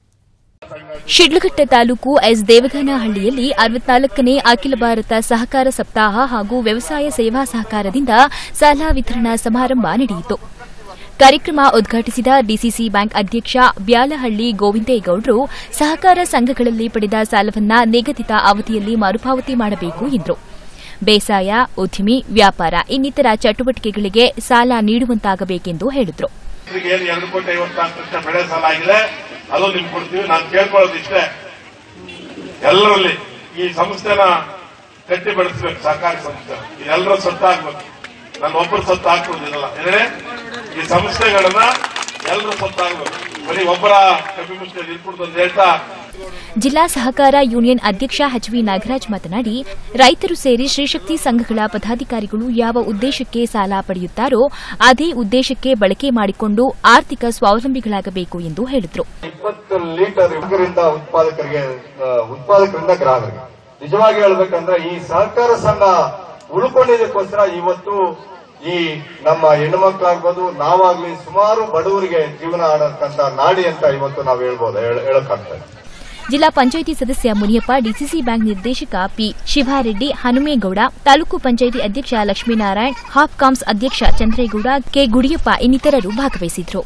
ಶಿಡ್ಲಘಟ್ಟ ತಾಲೂಕು ಎಸ್ ದೇವಗಾನಹಳ್ಳಿಯಲ್ಲಿ ಅರವತ್ನಾಲ್ಕನೇ ಅಖಿಲ ಭಾರತ ಸಹಕಾರ ಸಪ್ತಾಹ ಹಾಗೂ ವ್ಯವಸಾಯ ಸೇವಾ ಸಹಕಾರದಿಂದ ಸಾಲ ವಿತರಣಾ ಸಮಾರಂಭ ನಡೆಯಿತು ಕಾರ್ಯಕ್ರಮ ಉದ್ಘಾಟಿಸಿದ ಡಿಸಿಸಿ ಬ್ಯಾಂಕ್ ಅಧ್ಯಕ್ಷ ಬ್ಯಾಲಹಳ್ಳಿ ಗೋವಿಂದೇಗೌಡರು ಸಹಕಾರ ಸಂಘಗಳಲ್ಲಿ ಪಡೆದ ಸಾಲವನ್ನ ನಿಗದಿತ ಅವಧಿಯಲ್ಲಿ ಮರುಪಾವತಿ ಮಾಡಬೇಕು ಎಂದರು ಬೇಸಾಯ ಉದ್ದಿಮೆ ವ್ಯಾಪಾರ ಇನ್ನಿತರ ಚಟುವಟಿಕೆಗಳಿಗೆ ಸಾಲ ನೀಡುವಂತಾಗಬೇಕೆಂದು ಹೇಳಿದರು ರೈತರಿಗೆ ಏನು ಎರಡು ಕೋಟಿ ಐವತ್ತಾರು ಲಕ್ಷ ಬೆಳೆ ಸಾಲ ಆಗಿದೆ ಅದು ನಿಮ್ಗೆ ಕೊಡ್ತೀವಿ ನಾನು ಕೇಳ್ಕೊಳ್ಳೋದು ಇಷ್ಟೇ ಎಲ್ಲರಲ್ಲಿ ಈ ಸಂಸ್ಥೆನ ಕಟ್ಟಿ ಬೆಳೆಸ್ಬೇಕು ಸಹಕಾರಿ ಸಂಸ್ಥೆ ಇದೆಲ್ಲರ ಸೊತ್ತು ಆಗ್ಬೇಕು ನಾನು ಒಬ್ಬರು ಸೊತ್ತು ಹಾಕೋದಿಲ್ಲ ಏನೇ ಈ ಸಂಸ್ಥೆಗಳನ್ನ ಎಲ್ಲರೂ ಸೊತ್ತು ಆಗ್ಬೇಕು ಬರೀ ಒಬ್ಬರ ಕಮ್ಮಿ ಮುಚ್ಚೆ ನಿಲ್ಕೊಡ್ತು ಅಂತ ಹೇಳ್ತಾ ಜಿಲ್ಲಾ ಸಹಕಾರ ಯೂನಿಯನ್ ಅಧ್ಯಕ್ಷ ಎಚ್ವಿ ನಾಗರಾಜ್ ಮಾತನಾಡಿ ರೈತರು ಸೇರಿ ಶ್ರೀಶಕ್ತಿ ಸಂಘಗಳ ಪದಾಧಿಕಾರಿಗಳು ಯಾವ ಉದ್ದೇಶಕ್ಕೆ ಸಾಲ ಪಡೆಯುತ್ತಾರೋ ಅದೇ ಉದ್ದೇಶಕ್ಕೆ ಬಳಕೆ ಮಾಡಿಕೊಂಡು ಆರ್ಥಿಕ ಸ್ವಾವಲಂಬಿಗಳಾಗಬೇಕು ಎಂದು ಹೇಳಿದರು ಇಪ್ಪತ್ತು ಲೀಟರ್ ಯುವಕರಿಂದ ಉತ್ಪಾದಕರಿಗೆ ಆ, ಉತ್ಪಾದಕರಿಂದ ಗ್ರಾಹಕರಿಗೆ ನಿಜವಾಗಿ ಹೇಳ್ಬೇಕಂದ್ರೆ ಈ ಸಹಕಾರ ಸಂಘ ಉಳ್ಕೊಂಡಿದ್ದಕ್ಕೋಸ್ಕರ ಇವತ್ತು ಈ ನಮ್ಮ ಹೆಣ್ಮಕ್ಳಾಗ್ಬೋದು ನಾವಾಗ್ಲಿ ಸುಮಾರು ಬಡವರಿಗೆ ಜೀವನ ಆಡಕ್ಕಂತ ನಾಡಿ ಅಂತ ಇವತ್ತು ನಾವು ಹೇಳ್ಬೋದು ಹೇಳ- ಹೇಳಕ್ಕಾಗ್ತದೆ ಜಿಲ್ಲಾ ಪಂಚಾಯಿತಿ ಸದಸ್ಯ ಮುನಿಯಪ್ಪ ಡಿಸಿಸಿ ಬ್ಯಾಂಕ್ ನಿರ್ದೇಶಕ ಪಿ ಶಿವಾರೆಡ್ಡಿ ಹನುಮೇಗೌಡ ತಾಲೂಕು ಪಂಚಾಯಿತಿ ಅಧ್ಯಕ್ಷ ಲಕ್ಷ್ಮೀನಾರಾಯಣ್ ಹಾಪ್ಕಾಮ್ಸ್ ಅಧ್ಯಕ್ಷ ಚಂದ್ರೇಗೌಡ ಕೆ ಗುಡಿಯಪ್ಪ ಇನ್ನಿತರರು ಭಾಗವಹಿಸಿದ್ರು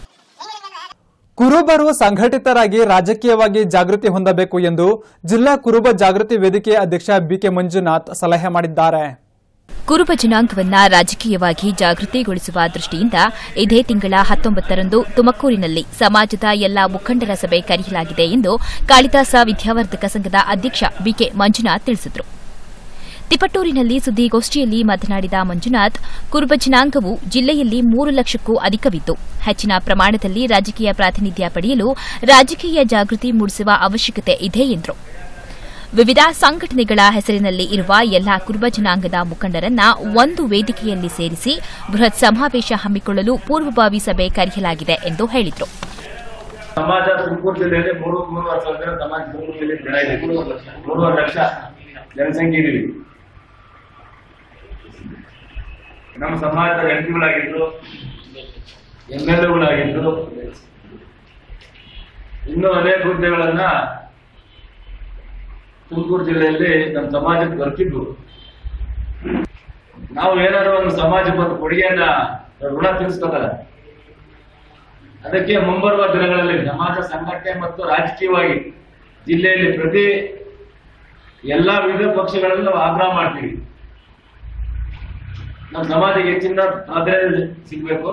ಕುರುಬರು ಸಂಘಟಿತರಾಗಿ ರಾಜಕೀಯವಾಗಿ ಜಾಗೃತಿ ಹೊಂದಬೇಕು ಎಂದು ಜಿಲ್ಲಾ ಕುರುಬ ಜಾಗೃತಿ ವೇದಿಕೆ ಅಧ್ಯಕ್ಷ ಬಿಕೆ ಮಂಜುನಾಥ್ ಸಲಹೆ ಮಾಡಿದ್ದಾರೆ ಕುರುಬ ಜನಾಂಗವನ್ನ ರಾಜಕೀಯವಾಗಿ ಜಾಗೃತಿಗೊಳಿಸುವ ದೃಷ್ಟಿಯಿಂದ ಇದೇ ತಿಂಗಳ ಹತ್ತೊಂಬತ್ತರಂದು ತುಮಕೂರಿನಲ್ಲಿ ಸಮಾಜದ ಎಲ್ಲಾ ಮುಖಂಡರ ಸಭೆ ಕರೆಯಲಾಗಿದೆ ಎಂದು ಕಾಳಿದಾಸ ವಿದ್ಯಾವರ್ಧಕ ಸಂಘದ ಅಧ್ಯಕ್ಷ ಬಿಕೆ ಮಂಜುನಾಥ್ ತಿಳಿಸಿದರು ತಿಪಟೂರಿನಲ್ಲಿ ಸುದ್ದಿಗೋಷ್ಠಿಯಲ್ಲಿ ಮಾತನಾಡಿದ ಮಂಜುನಾಥ್ ಕುರುಬ ಜನಾಂಗವು ಜಿಲ್ಲೆಯಲ್ಲಿ ಮೂರು ಲಕ್ಷಕ್ಕೂ ಅಧಿಕವಿದ್ದು ಹೆಚ್ಚಿನ ಪ್ರಮಾಣದಲ್ಲಿ ರಾಜಕೀಯ ಪ್ರಾತಿನಿಧ್ಯ ಪಡೆಯಲು ರಾಜಕೀಯ ಜಾಗೃತಿ ಮೂಡಿಸುವ ಅವಶ್ಯಕತೆ ಇದೆ ಎಂದರು ವಿವಿಧ ಸಂಘಟನೆಗಳ ಹೆಸರಿನಲ್ಲಿ ಇರುವ ಎಲ್ಲಾ ಕುರುಬ ಜನಾಂಗದ ಮುಖಂಡರನ್ನ ಒಂದು ವೇದಿಕೆಯಲ್ಲಿ ಸೇರಿಸಿ ಬೃಹತ್ ಸಮಾವೇಶ ಹಮ್ಮಿಕೊಳ್ಳಲು ಪೂರ್ವಭಾವಿ ಸಭೆ ಕರೆಯಲಾಗಿದೆ ಎಂದು ಹೇಳಿದರು ಸಮಾಜ ತುಮಕೂರು ಜಿಲ್ಲೆಯಲ್ಲಿ ಮೂರು ಮೂರುವರೆ ಸಾವಿರ ಜನ ಸಮಾಜ ತುಮಕೂರು ಜಿಲ್ಲೆ ಜನ ಇದೆ ಮೂರುವರೆ ಲಕ್ಷ ಜನಸಂಖ್ಯೆ ಇದೀವಿ ನಮ್ಮ ಸಮಾಜದ ಎಂಪಿಗಳಾಗಿದ್ದು ಎಂ ಎಲ್ ಎಗಳಾಗಿದ್ದು ಇನ್ನೂ ಅನೇಕ ಹುದ್ದೆಗಳನ್ನ ತುಮಕೂರು ಜಿಲ್ಲೆಯಲ್ಲಿ ನಮ್ಮ ಸಮಾಜಕ್ಕೆ ದೊರಕಿದ್ವು ನಾವು ಏನಾದ್ರು ಒಂದು ಸಮಾಜಕ್ಕೆ ಒಂದು ಕೊಡುಗೆಯನ್ನ ಋಣ ತೀರಿಸ್ಕೋತಾರೆ ಅದಕ್ಕೆ ಮುಂಬರುವ ದಿನಗಳಲ್ಲಿ ಸಮಾಜ ಸಂಘಟನೆ ಮತ್ತು ರಾಜಕೀಯವಾಗಿ ಜಿಲ್ಲೆಯಲ್ಲಿ ಪ್ರತಿ ಎಲ್ಲಾ ವಿವಿಧ ಪಕ್ಷಗಳಲ್ಲಿ ನಾವು ಆಗ್ರಹ ಮಾಡ್ತೀವಿ ನಮ್ಮ ಸಮಾಜಕ್ಕೆ ಹೆಚ್ಚಿನ ಪ್ರಾಧಾನ್ಯತೆ ಸಿಗಬೇಕು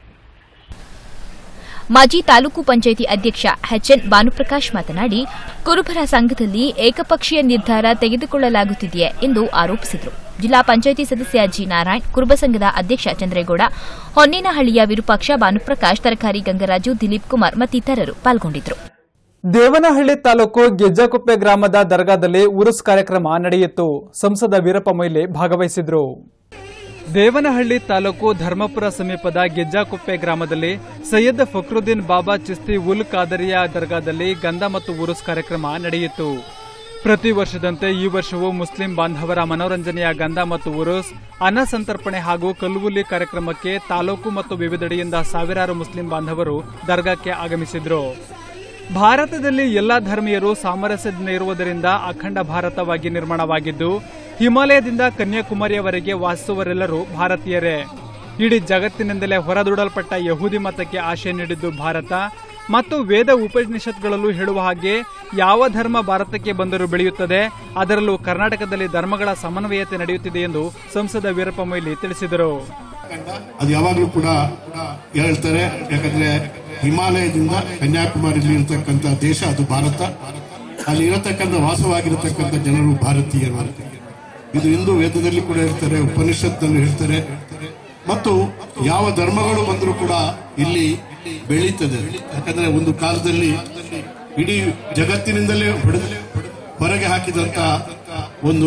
ಮಾಜಿ ತಾಲೂಕು ಪಂಚಾಯಿತಿ ಅಧ್ಯಕ್ಷ ಎಚ್ಎನ್ ಭಾನುಪ್ರಕಾಶ್ ಮಾತನಾಡಿ ಕುರುಬರ ಸಂಘದಲ್ಲಿ ಏಕಪಕ್ಷೀಯ ನಿರ್ಧಾರ ತೆಗೆದುಕೊಳ್ಳಲಾಗುತ್ತಿದೆಯೇ ಎಂದು ಆರೋಪಿಸಿದರು ಜಿಲ್ಲಾ ಪಂಚಾಯಿತಿ ಸದಸ್ಯ ಜಿ ನಾರಾಯಣ್ ಕುರುಬ ಸಂಘದ ಅಧ್ಯಕ್ಷ ಚಂದ್ರೇಗೌಡ ಹೊನ್ನೇನಹಳ್ಳಿಯ ವಿರೂಪಾಕ್ಷ ಭಾನುಪ್ರಕಾಶ್ ತರಕಾರಿ ಗಂಗರಾಜು ದಿಲೀಪ್ ಕುಮಾರ್ ಮತ್ತಿತರರು ಪಾಲ್ಗೊಂಡಿದ್ದರು ದೇವನಹಳ್ಳಿ ತಾಲೂಕು ಗೆಜ್ಜಾಕುಪ್ಪೆ ಗ್ರಾಮದ ದರ್ಗಾದಲ್ಲಿ ಉರುಸ್ ಕಾರ್ಯಕ್ರಮ ನಡೆಯಿತು ಸಂಸದ ವೀರಪ್ಪ ಮೊಯ್ಲಿ ಭಾಗವಹಿಸಿದ್ರು ದೇವನಹಳ್ಳಿ ತಾಲೂಕು ಧರ್ಮಪುರ ಸಮೀಪದ ಗೆಜ್ಜಾಕುಪ್ಪೆ ಗ್ರಾಮದಲ್ಲಿ ಸೈಯದ್ ಫಕ್ರುದ್ದೀನ್ ಬಾಬಾ ಚಿಸ್ತಿ ಉಲ್ ಕಾದರಿಯಾ ದರ್ಗಾದಲ್ಲಿ ಗಂಧ ಮತ್ತು ಉರುಸ್ ಕಾರ್ಯಕ್ರಮ ನಡೆಯಿತು ಪ್ರತಿ ವರ್ಷದಂತೆ ಈ ವರ್ಷವೂ ಮುಸ್ಲಿಂ ಬಾಂಧವರ ಮನೋರಂಜನೆಯ ಗಂಧ ಮತ್ತು ಉರುಸ್ ಅನ್ನ ಸಂತರ್ಪಣೆ ಹಾಗೂ ಕಲ್ಲುವುಲಿ ಕಾರ್ಯಕ್ರಮಕ್ಕೆ ತಾಲೂಕು ಮತ್ತು ವಿವಿಧೆಡೆಯಿಂದ ಸಾವಿರಾರು ಮುಸ್ಲಿಂ ಬಾಂಧವರು ದರ್ಗಾಕ್ಕೆ ಆಗಮಿಸಿದ್ರು ಭಾರತದಲ್ಲಿ ಎಲ್ಲಾ ಧರ್ಮೀಯರು ಸಾಮರಸ್ಯದಿಂದ ಇರುವುದರಿಂದ ಅಖಂಡ ಭಾರತವಾಗಿ ನಿರ್ಮಾಣವಾಗಿದ್ದು ಹಿಮಾಲಯದಿಂದ ಕನ್ಯಾಕುಮಾರಿಯವರೆಗೆ ವಾಸಿಸುವರೆಲ್ಲರೂ ಭಾರತೀಯರೇ ಇಡೀ ಜಗತ್ತಿನಿಂದಲೇ ಹೊರದೂಡಲ್ಪಟ್ಟ ಯಹೂದಿ ಮತಕ್ಕೆ ಆಶಯ ನೀಡಿದ್ದು ಭಾರತ ಮತ್ತು ವೇದ ಉಪನಿಷತ್ಗಳಲ್ಲೂ ಹೇಳುವ ಹಾಗೆ ಯಾವ ಧರ್ಮ ಭಾರತಕ್ಕೆ ಬಂದರೂ ಬೆಳೆಯುತ್ತದೆ ಅದರಲ್ಲೂ ಕರ್ನಾಟಕದಲ್ಲಿ ಧರ್ಮಗಳ ಸಮನ್ವಯತೆ ನಡೆಯುತ್ತಿದೆ ಎಂದು ಸಂಸದ ವೀರಪ್ಪ ಮೊಯ್ಲಿ ತಿಳಿಸಿದರು ಅದು ಯಾವಾಗಲೂ ಕೂಡ ಹೇಳ್ತಾರೆ ಯಾಕಂದ್ರೆ ಹಿಮಾಲಯದಿಂದ ಕನ್ಯಾಕುಮಾರಿಯಲ್ಲಿ ಇರತಕ್ಕಂಥ ದೇಶ ಅದು ಭಾರತ ಅಲ್ಲಿ ಇರತಕ್ಕಂಥ ವಾಸವಾಗಿರತಕ್ಕಂಥ ಜನರು ಭಾರತೀಯರು ಇದು ಹಿಂದೂ ವೇದದಲ್ಲಿ ಕೂಡ ಹೇಳ್ತಾರೆ ಉಪನಿಷತ್ನಲ್ಲಿ ಹೇಳ್ತಾರೆ ಮತ್ತು ಯಾವ ಧರ್ಮಗಳು ಬಂದರೂ ಕೂಡ ಇಲ್ಲಿ ಬೆಳೀತದೆ ಯಾಕಂದ್ರೆ ಒಂದು ಕಾಲದಲ್ಲಿ ಇಡೀ ಜಗತ್ತಿನಿಂದಲೇ ಹೊಡೆದು ಹೊರಗೆ ಹಾಕಿದಂತ ಒಂದು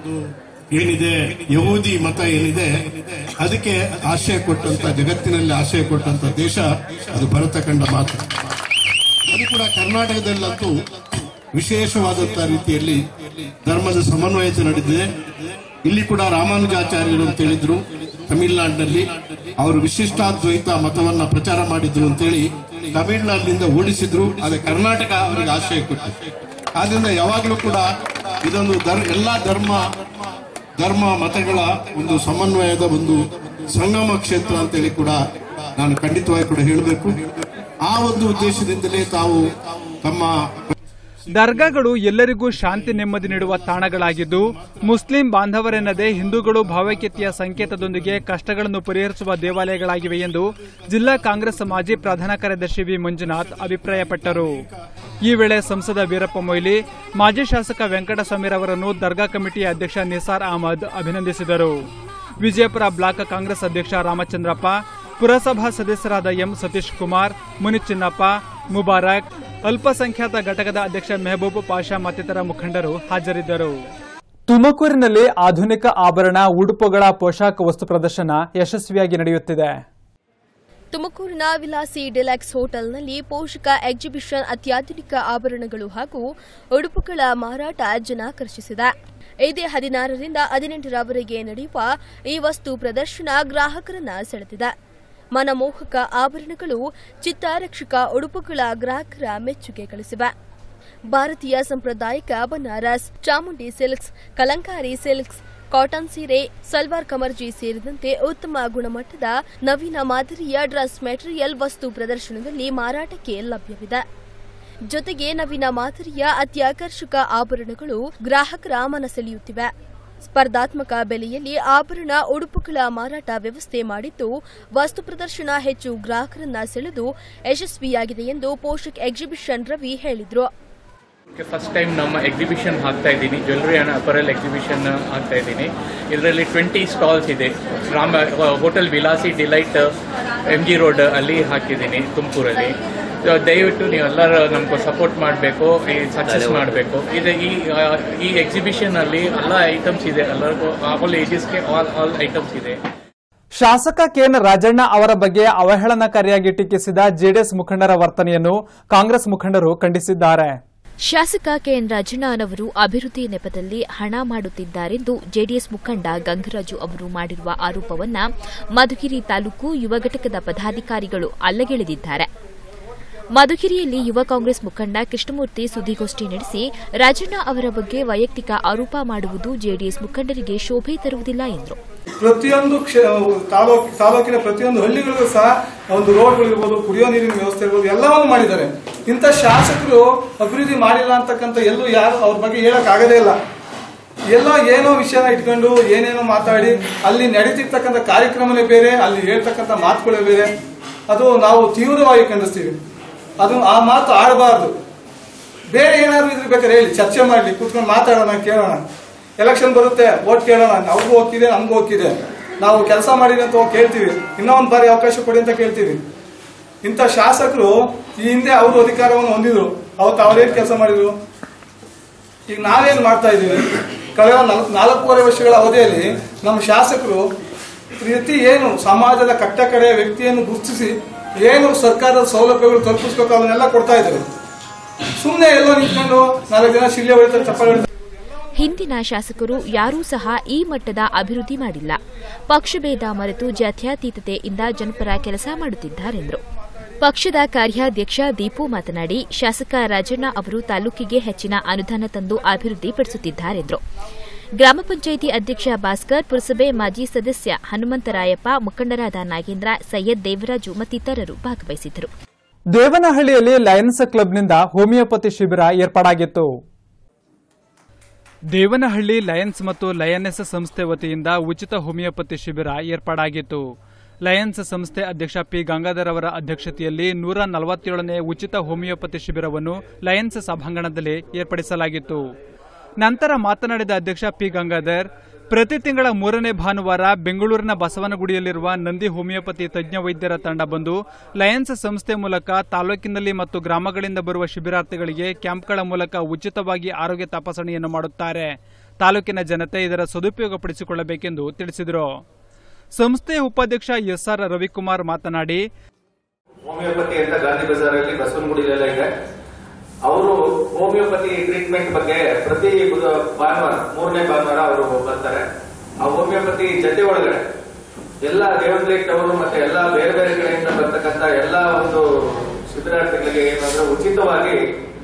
ಏನಿದೆ ಯಹೂದಿ ಮತ ಏನಿದೆ ಅದಕ್ಕೆ ಆಶಯ ಕೊಟ್ಟಂತ ಜಗತ್ತಿನಲ್ಲಿ ಆಶಯ ಕೊಟ್ಟಂತ ದೇಶ ಅದು ಭರತಖಂಡ ಮಾತ್ರ ಅದು ಕೂಡ ಕರ್ನಾಟಕದಲ್ಲಂತೂ ವಿಶೇಷವಾದಂತಹ ರೀತಿಯಲ್ಲಿ ಧರ್ಮದ ಸಮನ್ವಯತೆ ನಡೆದಿದೆ ಇಲ್ಲಿ ಕೂಡ ರಾಮಾನುಜಾಚಾರ್ಯರು ಅಂತ ಹೇಳಿದ್ರು ತಮಿಳುನಾಡಿನಲ್ಲಿ ಅವರು ವಿಶಿಷ್ಟಾದ್ವೈತ ಮತವನ್ನ ಪ್ರಚಾರ ಮಾಡಿದ್ರು ಅಂತೇಳಿ ತಮಿಳುನಾಡಿನಿಂದ ಓಡಿಸಿದ್ರು ಆದ್ರೆ ಕರ್ನಾಟಕ ಅವರಿಗೆ ಆಶಯ ಕೊಟ್ಟಿದೆ ಆದ್ರಿಂದ ಯಾವಾಗಲೂ ಕೂಡ ಇದೊಂದು ಧರ್ ಎಲ್ಲಾ ಧರ್ಮ ಧರ್ಮ ಮತಗಳ ಒಂದು ಸಮನ್ವಯದ ಒಂದು ಸಂಗಮ ಕ್ಷೇತ್ರ ಅಂತೇಳಿ ಕೂಡ ನಾನು ಖಂಡಿತವಾಗಿ ಕೂಡ ಹೇಳಬೇಕು ಆ ಒಂದು ಉದ್ದೇಶದಿಂದಲೇ ತಾವು ತಮ್ಮ ದರ್ಗಾಗಳು ಎಲ್ಲರಿಗೂ ಶಾಂತಿ ನೆಮ್ಮದಿ ನೀಡುವ ತಾಣಗಳಾಗಿದ್ದು ಮುಸ್ಲಿಂ ಬಾಂಧವರೆನ್ನದೇ ಹಿಂದೂಗಳು ಭಾವೈಕ್ಯತೆಯ ಸಂಕೇತದೊಂದಿಗೆ ಕಷ್ಟಗಳನ್ನು ಪರಿಹರಿಸುವ ದೇವಾಲಯಗಳಾಗಿವೆ ಎಂದು ಜಿಲ್ಲಾ ಕಾಂಗ್ರೆಸ್ ಮಾಜಿ ಪ್ರಧಾನ ಕಾರ್ಯದರ್ಶಿ ವಿ ಮಂಜುನಾಥ್ ಅಭಿಪ್ರಾಯಪಟ್ಟರು ಈ ವೇಳೆ ಸಂಸದ ವೀರಪ್ಪ ಮೊಯ್ಲಿ ಮಾಜಿ ಶಾಸಕ ವೆಂಕಟಸ್ವಾಮಿರವರನ್ನು ದರ್ಗಾ ಕಮಿಟಿಯ ಅಧ್ಯಕ್ಷ ನಿಸಾರ್ ಅಹಮದ್ ಅಭಿನಂದಿಸಿದರು ವಿಜಯಪುರ ಬ್ಲಾಕ್ ಕಾಂಗ್ರೆಸ್ ಅಧ್ಯಕ್ಷ ರಾಮಚಂದ್ರಪ್ಪ ಪುರಸಭಾ ಸದಸ್ಯರಾದ ಎಂ ಸತೀಶ್ ಕುಮಾರ್ ಮುನಿಚಿನ್ನಪ್ಪ ಮುಬಾರಕ್ ಅಲ್ಪಸಂಖ್ಯಾತ ಘಟಕದ ಅಧ್ಯಕ್ಷ ಮೆಹಬೂಬ್ ಪಾಷಾ ಮತ್ತಿತರ ಮುಖಂಡರು ಹಾಜರಿದ್ದರು ತುಮಕೂರಿನಲ್ಲಿ ಆಧುನಿಕ ಆಭರಣ ಉಡುಪುಗಳ ಪೋಷಾಕ ವಸ್ತು ಪ್ರದರ್ಶನ ಯಶಸ್ವಿಯಾಗಿ ನಡೆಯುತ್ತಿದೆ ತುಮಕೂರಿನ ವಿಲಾಸಿ ಡಿಲೆಕ್ಸ್ ಹೋಟೆಲ್ನಲ್ಲಿ ಪೋಷಕ ಎಕ್ಸಿಬಿಷನ್ ಅತ್ಯಾಧುನಿಕ ಆಭರಣಗಳು ಹಾಗೂ ಉಡುಪುಗಳ ಮಾರಾಟ ಜನಾಕರ್ಷಿಸಿದೆ ಇದೇ ಹದಿನಾರರಿಂದ ಹದಿನೆಂಟರವರೆಗೆ ನಡೆಯುವ ಈ ವಸ್ತು ಪ್ರದರ್ಶನ ಗ್ರಾಹಕರನ್ನ ಸೆಳೆದಿದೆ ಮನಮೋಹಕ ಆಭರಣಗಳು ಚಿತ್ತಾರಕ್ಷಕ ಉಡುಪುಗಳ ಗ್ರಾಹಕರ ಮೆಚ್ಚುಗೆ ಗಳಿಸಿವೆ ಭಾರತೀಯ ಸಾಂಪ್ರದಾಯಿಕ Banaras Chamundi silks Kalamkari silks cotton ಸೀರೆ ಸಲ್ವಾರ್ ಕಮರ್ಜಿ ಸೇರಿದಂತೆ ಉತ್ತಮ ಗುಣಮಟ್ಟದ ನವೀನ ಮಾದರಿಯ ಡ್ರೆಸ್ ಮೆಟೀರಿಯಲ್ ವಸ್ತು ಪ್ರದರ್ಶನದಲ್ಲಿ ಮಾರಾಟಕ್ಕೆ ಲಭ್ಯವಿದೆ ಜೊತೆಗೆ ನವೀನ ಮಾದರಿಯ ಅತ್ಯಾಕರ್ಷಕ ಆಭರಣಗಳು ಗ್ರಾಹಕರ ಮನಸೆಳೆಯುತ್ತಿವೆ ಸ್ಪರ್ಧಾತ್ಮಕ ಬೆಲೆಯಲ್ಲಿ ಆಭರಣ ಉಡುಪುಗಳ ಮಾರಾಟ ವ್ಯವಸ್ಥೆ ಮಾಡಿದ್ದು ವಸ್ತು ಪ್ರದರ್ಶನ ಹೆಚ್ಚು ಗ್ರಾಹಕರನ್ನ ಸೆಳೆದು ಯಶಸ್ವಿಯಾಗಿದೆ ಎಂದು ಪೋಷಕ್ ಎಕ್ಸಿಬಿಷನ್ ರವಿ ಹೇಳಿದರು ಫಸ್ಟ್ ಟೈಮ್ ನಮ್ಮ ಎಕ್ಸಿಬಿಷನ್ ಹಾಕ್ತಾ ಇದ್ದೀನಿ ಜ್ಯುವೆಲ್ರಿ ಆ್ಯಂಡ್ ಅಪರಲ್ ಎಕ್ಸಿಬಿಷನ್ ಹಾಕ್ತಾ ಇದ್ದೀನಿ ಇದರಲ್ಲಿ ಟ್ವೆಂಟಿ ಸ್ಟಾಲ್ಸ್ ಇದೆ ರಾಮ ಹೋಟೆಲ್ ವಿಲಾಸಿ ಡಿಲೈಟ್ ಎಮ್ ಜಿ ರೋಡ್ ಅಲ್ಲಿ ಹಾಕಿದ್ದೀನಿ ತುಮಕೂರಲ್ಲಿ ದಯವಿಟ್ಟು ನೀವೆಲ್ಲರೂ ನಮ್ಗೆ ಸಪೋರ್ಟ್ ಮಾಡಬೇಕು ಈ ಸಕ್ಸಸ್ ಮಾಡಬೇಕು ಇದು ಈ ಆ, ಈ ಎಕ್ಸಿಬಿಷನಲ್ಲಿ ಎಲ್ಲ ಐಟಮ್ಸ್ ಇದೆ ಎಲ್ಲರಿಗೂ ಆಲ್ ಏಜಸ್ಗೆ ಆಲ್ ಆಲ್ ಐಟಮ್ಸ್ ಇದೆ ಶಾಸಕ ಕೆಎನ್ ರಾಜಣ್ಣ ಅವರ ಬಗ್ಗೆ ಅವಹೇಳನಕಾರಿಯಾಗಿ ಟೀಕಿಸಿದ ಜೆಡಿಎಸ್ ಮುಖಂಡರ ವರ್ತನೆಯನ್ನು ಕಾಂಗ್ರೆಸ್ ಮುಖಂಡರು ಖಂಡಿಸಿದ್ದಾರೆ ಶಾಸಕ ಕೆಎನ್ ರಾಜಣ್ಣನವರು ಅಭಿವೃದ್ಧಿ ನೆಪದಲ್ಲಿ ಹಣ ಮಾಡುತ್ತಿದ್ದಾರೆಂದು ಜೆಡಿಎಸ್ ಮುಖಂಡ ಗಂಗರಾಜು ಅವರು ಮಾಡಿರುವ ಆರೋಪವನ್ನ ಮಧುಗಿರಿ ತಾಲೂಕು ಯುವ ಘಟಕದ ಪದಾಧಿಕಾರಿಗಳು ಅಲ್ಲಗೆಳೆದಿದ್ದಾರೆ ಮಧುಗಿರಿಯಲ್ಲಿ ಯುವ ಕಾಂಗ್ರೆಸ್ ಮುಖಂಡ ಕೃಷ್ಣಮೂರ್ತಿ ಸುದ್ದಿಗೋಷ್ಠಿ ನಡೆಸಿ ರಾಜಣ್ಣ ಅವರ ಬಗ್ಗೆ ವೈಯಕ್ತಿಕ ಆರೋಪ ಮಾಡುವುದು ಜೆಡಿಎಸ್ ಮುಖಂಡರಿಗೆ ಶೋಭೆ ತರುವುದಿಲ್ಲ ಎಂದರು ಪ್ರತಿಯೊಂದು ಕ್ಷೇ- ತಾಲೂಕ್ ತಾಲೂಕಿನ ಪ್ರತಿಯೊಂದು ಹಳ್ಳಿಗಳಿಗೂ ಸಹ ಒಂದು ರೋಡ್ಗಳಿರ್ಬೋದು ಕುಡಿಯೋ ನೀರಿನ ವ್ಯವಸ್ಥೆ ಇರ್ಬೋದು ಎಲ್ಲವನ್ನೂ ಮಾಡಿದ್ದಾರೆ ಇಂಥ ಶಾಸಕರು ಅಭಿವೃದ್ಧಿ ಮಾಡಿಲ್ಲ ಅಂತಕ್ಕಂಥ ಎಲ್ಲೂ ಯಾರು ಅವ್ರ ಬಗ್ಗೆ ಹೇಳಕ್ ಆಗದೇ ಇಲ್ಲ ಎಲ್ಲ ಏನೋ ವಿಷಯನ ಇಟ್ಕೊಂಡು ಏನೇನೋ ಮಾತಾಡಿ ಅಲ್ಲಿ ನಡೀತಿರ್ತಕ್ಕಂಥ ಕಾರ್ಯಕ್ರಮನೇ ಬೇರೆ ಅಲ್ಲಿ ಹೇಳ್ತಕ್ಕಂಥ ಮಾತುಗಳೇ ಬೇರೆ ಅದು ನಾವು ತೀವ್ರವಾಗಿ ಖಂಡಿಸ್ತೀವಿ ಅದು ಆ ಮಾತು ಆಡಬಾರ್ದು ಬೇರೆ ಏನಾದ್ರು ಇದ್ರೆ ಬೇಕಾದ್ರೆ ಹೇಳಿ ಚರ್ಚೆ ಮಾಡಲಿ ಕೂತ್ಕೊಂಡು ಮಾತಾಡೋಣ ಕೇಳೋಣ ಎಲೆಕ್ಷನ್ ಬರುತ್ತೆ ಓಟ್ ಕೇಳೋಣ ಅವ್ರಿಗೂ ಹೋಗ್ತಿದೆ ನಮಗೂ ಹೋಗ್ತಿದೆ ನಾವು ಕೆಲಸ ಮಾಡಿದೆ ಅಂತ ಹೋಗಿ ಕೇಳ್ತೀವಿ ಇನ್ನೂ ಒಂದು ಬಾರಿ ಅವಕಾಶ ಕೊಡಿ ಅಂತ ಕೇಳ್ತೀವಿ ಇಂಥ ಶಾಸಕರು ಈ ಹಿಂದೆ ಅವರು ಅಧಿಕಾರವನ್ನು ಹೊಂದಿದ್ರು ಅವತ್ತು ಅವ್ರೇನ್ ಕೆಲಸ ಮಾಡಿದ್ರು ಈಗ ನಾವೇನ್ ಮಾಡ್ತಾ ಇದೀವಿ ಕಳೆದ ನಾಲ್ಕು- ನಾಲ್ಕೂವರೆ ವರ್ಷಗಳ ಅವಧಿಯಲ್ಲಿ ನಮ್ಮ ಶಾಸಕರು ಪ್ರತಿ ಏನು ಸಮಾಜದ ಕಟ್ಟ ಕಡೆಯ ವ್ಯಕ್ತಿಯನ್ನು ಗುರುತಿಸಿ ಏನು ಸರ್ಕಾರದ ಸೌಲಭ್ಯಗಳು ತಲುಪಿಸ್ಬೇಕು ಅದನ್ನೆಲ್ಲ ಕೊಡ್ತಾ ಇದ್ದಾರೆ ಸುಮ್ಮನೆ ಎಲ್ಲೋ ನಿಂತ್ಕೊಂಡು ನಾಲ್ಕು ಜನ ಶಿಲ್ಲೆ ಹೊಡಿತಾರೆ ಚಪ್ಪಾಳೆ ಹೊಡಿತಾರೆ ಹಿಂದಿನ ಶಾಸಕರು ಯಾರೂ ಸಹ ಈ ಮಟ್ಟದ ಅಭಿವೃದ್ಧಿ ಮಾಡಿಲ್ಲ ಪಕ್ಷಭೇದ ಮರೆತು ಜಾತ್ಯತೀತತೆಯಿಂದ ಜನಪರ ಕೆಲಸ ಮಾಡುತ್ತಿದ್ದಾರೆಂದರು ಪಕ್ಷದ ಕಾರ್ಯಾಧ್ಯಕ್ಷ ದೀಪು ಮಾತನಾಡಿ ಶಾಸಕ ರಾಜಣ್ಣ ಅವರು ತಾಲೂಕಿಗೆ ಹೆಚ್ಚಿನ ಅನುದಾನ ತಂದು ಅಭಿವೃದ್ಧಿಪಡಿಸುತ್ತಿದ್ದಾರೆಂದರು ಗ್ರಾಮ ಪಂಚಾಯಿತಿ ಅಧ್ಯಕ್ಷ ಭಾಸ್ಕರ್ ಪುರಸಭೆ ಮಾಜಿ ಸದಸ್ಯ ಹನುಮಂತರಾಯಪ್ಪ ಮುಖಂಡರಾದ ನಾಗೇಂದ್ರ ಸೈಯದ್ ದೇವರಾಜು ಮತ್ತಿತರರು ಭಾಗವಹಿಸಿದ್ದರು ದೇವನಹಳ್ಳಿಯಲ್ಲಿ ಲಯನ್ಸ್ ಕ್ಲಬ್ನಿಂದ ಹೋಮಿಯೋಪತಿ ಶಿಬಿರ ಏರ್ಪಾಡಾಗಿತ್ತು ದೇವನಹಳ್ಳಿ ಲಯನ್ಸ್ ಮತ್ತು ಲಯನೆಸ್ ಸಂಸ್ಥೆ ವತಿಯಿಂದ ಉಚಿತ ಹೋಮಿಯೋಪತಿ ಶಿಬಿರ ಏರ್ಪಾಡಾಗಿತ್ತು ಲಯನ್ಸ್ ಸಂಸ್ಥೆ ಅಧ್ಯಕ್ಷ ಪಿ ಗಂಗಾಧರ್ ಅವರ ಅಧ್ಯಕ್ಷತೆಯಲ್ಲಿ ನೂರ ನಲವತ್ತೇಳನೇ ಉಚಿತ ಹೋಮಿಯೋಪತಿ ಶಿಬಿರವನ್ನು ಲಯನ್ಸ್ ಸಭಾಂಗಣದಲ್ಲಿ ಏರ್ಪಡಿಸಲಾಗಿತ್ತು ನಂತರ ಮಾತನಾಡಿದ ಅಧ್ಯಕ್ಷ ಪಿ ಗಂಗಾಧರ್ ಪ್ರತಿ ತಿಂಗಳ ಮೂರನೇ ಭಾನುವಾರ ಬೆಂಗಳೂರಿನ ಬಸವನಗುಡಿಯಲ್ಲಿರುವ ನಂದಿ ಹೋಮಿಯೋಪತಿ ತಜ್ಞ ವೈದ್ಯರ ತಂಡ ಬಂದು ಲಯನ್ಸ್ ಸಂಸ್ಥೆ ಮೂಲಕ ತಾಲೂಕಿನಲ್ಲಿ ಮತ್ತು ಗ್ರಾಮಗಳಿಂದ ಬರುವ ಶಿಬಿರಾರ್ಥಿಗಳಿಗೆ ಕ್ಯಾಂಪ್ಗಳ ಮೂಲಕ ಉಚಿತವಾಗಿ ಆರೋಗ್ಯ ತಪಾಸಣೆಯನ್ನು ಮಾಡುತ್ತಾರೆ ತಾಲೂಕಿನ ಜನತೆ ಇದರ ಸದುಪಯೋಗಪಡಿಸಿಕೊಳ್ಳಬೇಕೆಂದು ತಿಳಿಸಿದರು ಸಂಸ್ಥೆಯ ಉಪಾಧ್ಯಕ್ಷ ಎಸ್ಆರ್ ರವಿಕುಮಾರ್ ಮಾತನಾಡಿ ಹೋಮಿಯೋಪತಿ ಅಂತ ಗಾಂಧಿ ಬಜಾರಲ್ಲಿ ಬಸವನಗುಡಿಲೆಲ್ಲ ಇದೆ ಅವರು ಹೋಮಿಯೋಪತಿ ಟ್ರೀಟ್ಮೆಂಟ್ ಬಗ್ಗೆ ಪ್ರತಿ ಬುಧ ಭಾನುವಾರ ಮೂರನೇ ಭಾನುವಾರ ಅವರು ಬರ್ತಾರೆ ಆ ಹೋಮಿಯೋಪತಿ ಜೊತೆ ಒಳಗಡೆ ಎಲ್ಲ ದೇವನ್ಲೇಟ್ ಅವರು ಮತ್ತೆ ಎಲ್ಲ ಬೇರೆ ಬೇರೆ ಕಡೆಯಿಂದ ಬರ್ತಕ್ಕಂತ ಎಲ್ಲ ಒಂದು ಶಿಬಿರಾರ್ಥಿಗಳಿಗೆ ಏನಂದ್ರೆ ಉಚಿತವಾಗಿ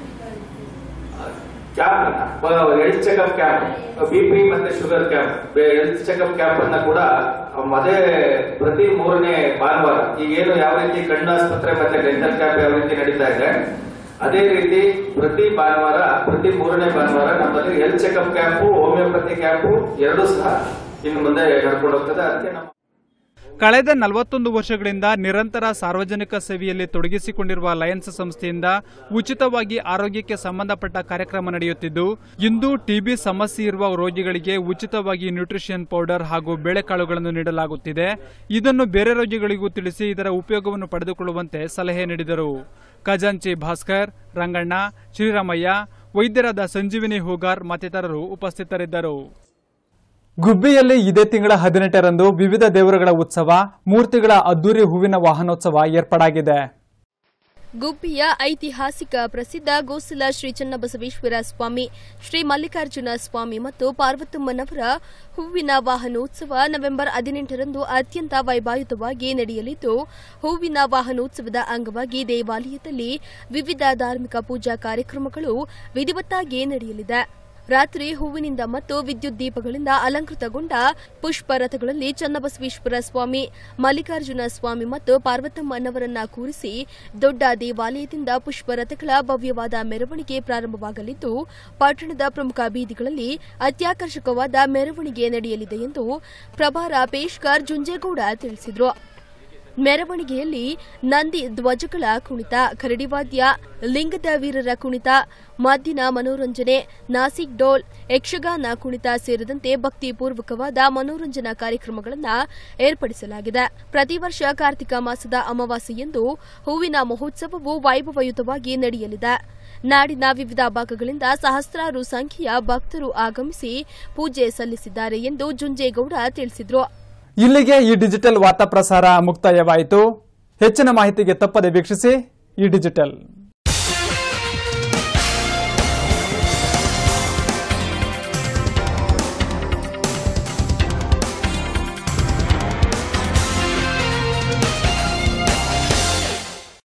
camp health checkup camp BP ಮತ್ತೆ sugar camp health checkup camp ಅನ್ನ ಕೂಡ ಅದೇ ಪ್ರತಿ ಮೂರನೇ ಭಾನುವಾರ ಈಗ ಏನು ಯಾವ ರೀತಿ ಕಣ್ಣಾಸ್ಪತ್ರೆ ಮತ್ತೆ ಡೆಂಟಲ್ ಕ್ಯಾಂಪ್ ಯಾವ ರೀತಿ ನಡೀತಾ ಇದೆ ಅದೇ ರೀತಿ ಪ್ರತಿ ಭಾನುವಾರ ಪ್ರತಿ ಮೂರನೇ ಭಾನುವಾರ ನಮ್ಮಲ್ಲಿ health checkup camp homeopathy camp ಎರಡೂ ಸಹ ಇನ್ನು ಮುಂದೆ ನಡ್ಕೊಂಡು ಹೋಗ್ತದೆ ಅದಕ್ಕೆ ನಮ್ಮ ಕಳೆದ ನಲವತ್ತೊಂದು ವರ್ಷಗಳಿಂದ ನಿರಂತರ ಸಾರ್ವಜನಿಕ ಸೇವೆಯಲ್ಲಿ ತೊಡಗಿಸಿಕೊಂಡಿರುವ ಲಯನ್ಸ್ ಸಂಸ್ಥೆಯಿಂದ ಉಚಿತವಾಗಿ ಆರೋಗ್ಯಕ್ಕೆ ಸಂಬಂಧಪಟ್ಟ ಕಾರ್ಯಕ್ರಮ ನಡೆಯುತ್ತಿದ್ದು ಇಂದು ಟಿಬಿ ಸಮಸ್ಯೆ ಇರುವ ರೋಗಿಗಳಿಗೆ ಉಚಿತವಾಗಿ ನ್ಯೂಟ್ರಿಷನ್ ಪೌಡರ್ ಹಾಗೂ ಬೇಳೆಕಾಳುಗಳನ್ನು ನೀಡಲಾಗುತ್ತಿದೆ ಇದನ್ನು ಬೇರೆ ರೋಗಿಗಳಿಗೂ ತಿಳಿಸಿ ಇದರ ಉಪಯೋಗವನ್ನು ಪಡೆದುಕೊಳ್ಳುವಂತೆ ಸಲಹೆ ನೀಡಿದರು ಖಜಾಂಚಿ ಭಾಸ್ಕರ್ ರಂಗಣ್ಣ ಶ್ರೀರಾಮಯ್ಯ ವೈದ್ಯರಾದ ಸಂಜೀವಿನಿ ಹೂಗಾರ್ ಮತ್ತಿತರರು ಉಪಸ್ಥಿತರಿದ್ದರು ಗುಬ್ಬಿಯಲ್ಲಿ ಇದೇ ತಿಂಗಳ ಹದಿನೆಂಟರಂದು ವಿವಿಧ ದೇವರುಗಳ ಉತ್ಸವ ಮೂರ್ತಿಗಳ ಅದ್ದೂರಿ ಹೂವಿನ ವಾಹನೋತ್ಸವ ಏರ್ಪಾಡಾಗಿದೆ ಗುಬ್ಬಿಯ ಐತಿಹಾಸಿಕ ಪ್ರಸಿದ್ಧ ಗೋಸಲ ಶ್ರೀ ಚನ್ನಬಸವೇಶ್ವರ ಸ್ವಾಮಿ ಶ್ರೀ ಮಲ್ಲಿಕಾರ್ಜುನ ಸ್ವಾಮಿ ಮತ್ತು ಪಾರ್ವತಮ್ಮನವರ ಹೂವಿನ ವಾಹನೋತ್ಸವ ನವೆಂಬರ್ ಹದಿನೆಂಟರಂದು ಅತ್ಯಂತ ವೈಭಾಯುತವಾಗಿ ನಡೆಯಲಿದ್ದು ಹೂವಿನ ವಾಹನೋತ್ಸವದ ಅಂಗವಾಗಿ ದೇವಾಲಯದಲ್ಲಿ ವಿವಿಧ ಧಾರ್ಮಿಕ ಪೂಜಾ ಕಾರ್ಯಕ್ರಮಗಳು ವಿಧಿವತ್ತಾಗಿ ನಡೆಯಲಿದೆ ರಾತ್ರಿ ಹೂವಿನಿಂದ ಮತ್ತು ವಿದ್ಯುತ್ ದೀಪಗಳಿಂದ ಅಲಂಕೃತಗೊಂಡ ಪುಷ್ಪ ರಥಗಳಲ್ಲಿ ಚನ್ನಬಸವೇಶ್ವರ ಸ್ವಾಮಿ ಮಲ್ಲಿಕಾರ್ಜುನ ಸ್ವಾಮಿ ಮತ್ತು ಪಾರ್ವತಮ್ಮನವರನ್ನ ಕೂರಿಸಿ ದೊಡ್ಡ ದೇವಾಲಯದಿಂದ ಪುಷ್ಪ ರಥಗಳ ಭವ್ಯವಾದ ಮೆರವಣಿಗೆ ಪ್ರಾರಂಭವಾಗಲಿದ್ದು ಪಟ್ಟಣದ ಪ್ರಮುಖ ಬೀದಿಗಳಲ್ಲಿ ಅತ್ಯಾಕರ್ಷಕವಾದ ಮೆರವಣಿಗೆ ನಡೆಯಲಿದೆ ಎಂದು ಪ್ರಭಾರ ಪೇಶ್ಕರ್ ಜುಂಜೇಗೌಡ ತಿಳಿಸಿದರು ಮೆರವಣಿಗೆಯಲ್ಲಿ ನಂದಿ ಧ್ವಜಗಳ ಕುಣಿತ ಕರಡಿವಾದ್ಯ ಲಿಂಗದ ವೀರರ ಕುಣಿತ ಮದ್ದಿನ ಮನೋರಂಜನೆ ನಾಸಿಕ್ ಡೋಲ್ ಯಕ್ಷಗಾನ ಕುಣಿತ ಸೇರಿದಂತೆ ಭಕ್ತಿಪೂರ್ವಕವಾದ ಮನೋರಂಜನಾ ಕಾರ್ಯಕ್ರಮಗಳನ್ನು ಏರ್ಪಡಿಸಲಾಗಿದೆ ಪ್ರತಿ ವರ್ಷ ಕಾರ್ತಿಕ ಮಾಸದ ಅಮಾವಾಸ್ಯೆಯಂದು ಹೂವಿನ ಮಹೋತ್ಸವವು ವೈಭವಯುತವಾಗಿ ನಡೆಯಲಿದೆ ನಾಡಿನ ವಿವಿಧ ಭಾಗಗಳಿಂದ ಸಹಸ್ರಾರು ಸಂಖ್ಯೆಯ ಭಕ್ತರು ಆಗಮಿಸಿ ಪೂಜೆ ಸಲ್ಲಿಸಿದ್ದಾರೆ ಎಂದು ಜುಂಜೇಗೌಡ ತಿಳಿಸಿದರು ಇಲ್ಲಿಗೆ ಈ ಡಿಜಿಟಲ್ ವಾರ್ತಾ ಪ್ರಸಾರ ಮುಕ್ತಾಯವಾಯಿತು ಹೆಚ್ಚಿನ ಮಾಹಿತಿಗೆ ತಪ್ಪದೆ ವೀಕ್ಷಿಸಿ ಈ ಡಿಜಿಟಲ್